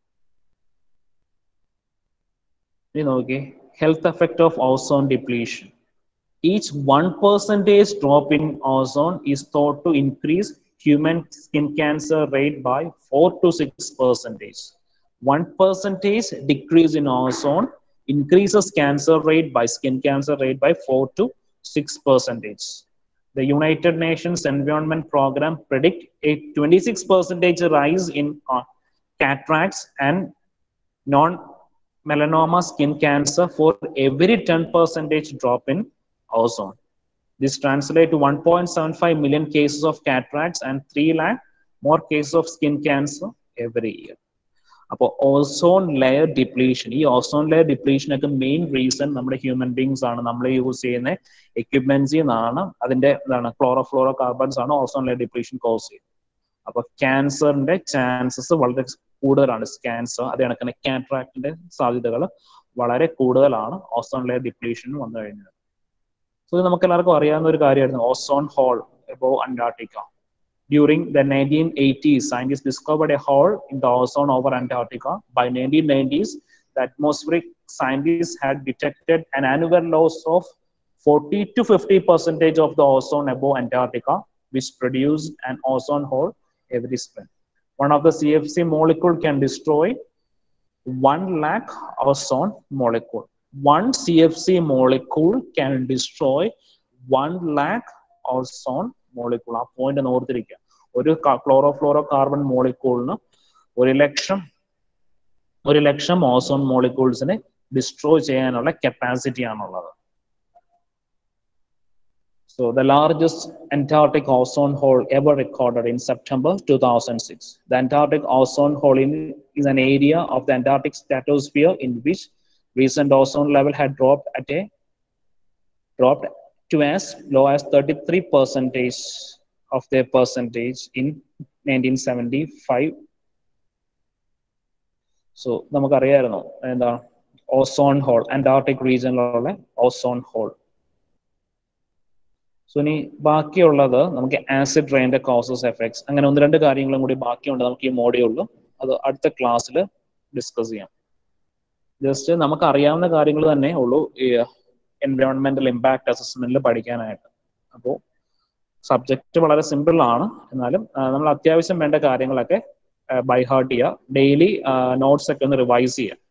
[SPEAKER 1] You know, okay, health effect of ozone depletion. Each one percentage drop in ozone is thought to increase human skin cancer rate by four to six percentage. One percentage decrease in ozone increases cancer rate by skin cancer rate by four to six percentage. The United Nations Environment Program predict a 26 percentage rise in uh, cataracts and non-melanoma skin cancer for every 10 percentage drop in ozone. This translates to 1.75 million cases of cataracts and 3 lakh more cases of skin cancer every year. അപ്പോൾ ozone layer depletion ഈ ozone layer depletion ഒക്കെ main reason നമ്മുടെ human beings ആണ് നമ്മൾ use ചെയ്യുന്ന എക്യുപ്മെന്റ്സിൽ നിന്നാണ് അതിന്റെ എന്താണ് ക്ലോറോഫ്ലോറോ കാർബൺസ് ആണ് ഓസോൺ ലെയർ ഡിപ്ലീഷൻ കോസ് ചെയ്യുന്നത് അപ്പൊ ക്യാൻസറിന്റെ ചാൻസസ് വളരെ കൂടുതലാണ് ക്യാൻസർ അതേ കണക്കിന് കാട്രാക്ടിന്റെ സാധ്യതകൾ വളരെ കൂടുതലാണ് ഓസോൺ ലെയർ ഡിപ്ലീഷൻ വന്നു കഴിഞ്ഞാൽ സോ ഇത് നമുക്ക് എല്ലാവർക്കും അറിയാവുന്ന ഒരു കാര്യമായിരുന്നു ozone hole above Antarctica During the 1980s, scientists discovered a hole in the ozone over Antarctica. By 1990s, the atmospheric scientists had detected an annual loss of 40 to 50 percentage of the ozone above Antarctica, which produced an ozone hole every spring. One of the CFC molecule can destroy 1 lakh ozone molecule. One CFC molecule can destroy 1 lakh ozone molecule ആ point ഒന്ന് ഓർത്തിരിക്കുക ഒരു chlorofluorocarbon മോളിക്കൂളിന് ഒരു ലക്ഷം ഒരു ലക്ഷം ozone മോളിക്യൂൾസിനെ ഡിസ്ട്രോയ് ചെയ്യാനുള്ള കപ്പാസിറ്റി ആണുള്ളത് So the largest Antarctic ozone hole ever recorded in September 2006. The Antarctic ozone hole in, is an area of the Antarctic stratosphere in which recent ozone level had dropped at a dropped to as low as 33 percentage of their percentage in 1975. So നമുക്കറിയായിരുന്നു എന്താ ozone hole Antarctic റീജിയനിലുള്ള ozone hole so ഇനി ബാക്കിയുള്ളത് നമുക്ക് acid റെയിൻ്റെ causes effects അങ്ങനെ ഒന്ന് രണ്ട് കാര്യങ്ങളും കൂടി ബാക്കിയുണ്ട് നമുക്ക് ഈ മോഡ്യൂളിൽ അത് അടുത്ത ക്ലാസ്സിൽ ഡിസ്കസ് ചെയ്യാം ജസ്റ്റ് നമുക്ക് അറിയാവുന്ന കാര്യങ്ങൾ തന്നെ ഉള്ളൂ ഈ എൻവയോൺമെന്റൽ ഇമ്പാക്ട് അസസ്മെന്റിൽ പഠിക്കാനായിട്ട് അപ്പോൾ സബ്ജക്റ്റ് വളരെ സിമ്പിൾ ആണ് എന്നാലും നമ്മൾ അത്യാവശ്യം വേണ്ട കാര്യങ്ങളൊക്കെ ബൈ ഹാർട്ട് ചെയ്യുക ഡെയിലി നോട്ട്സ് ഒക്കെ ഒന്ന് റിവൈസ് ചെയ്യുക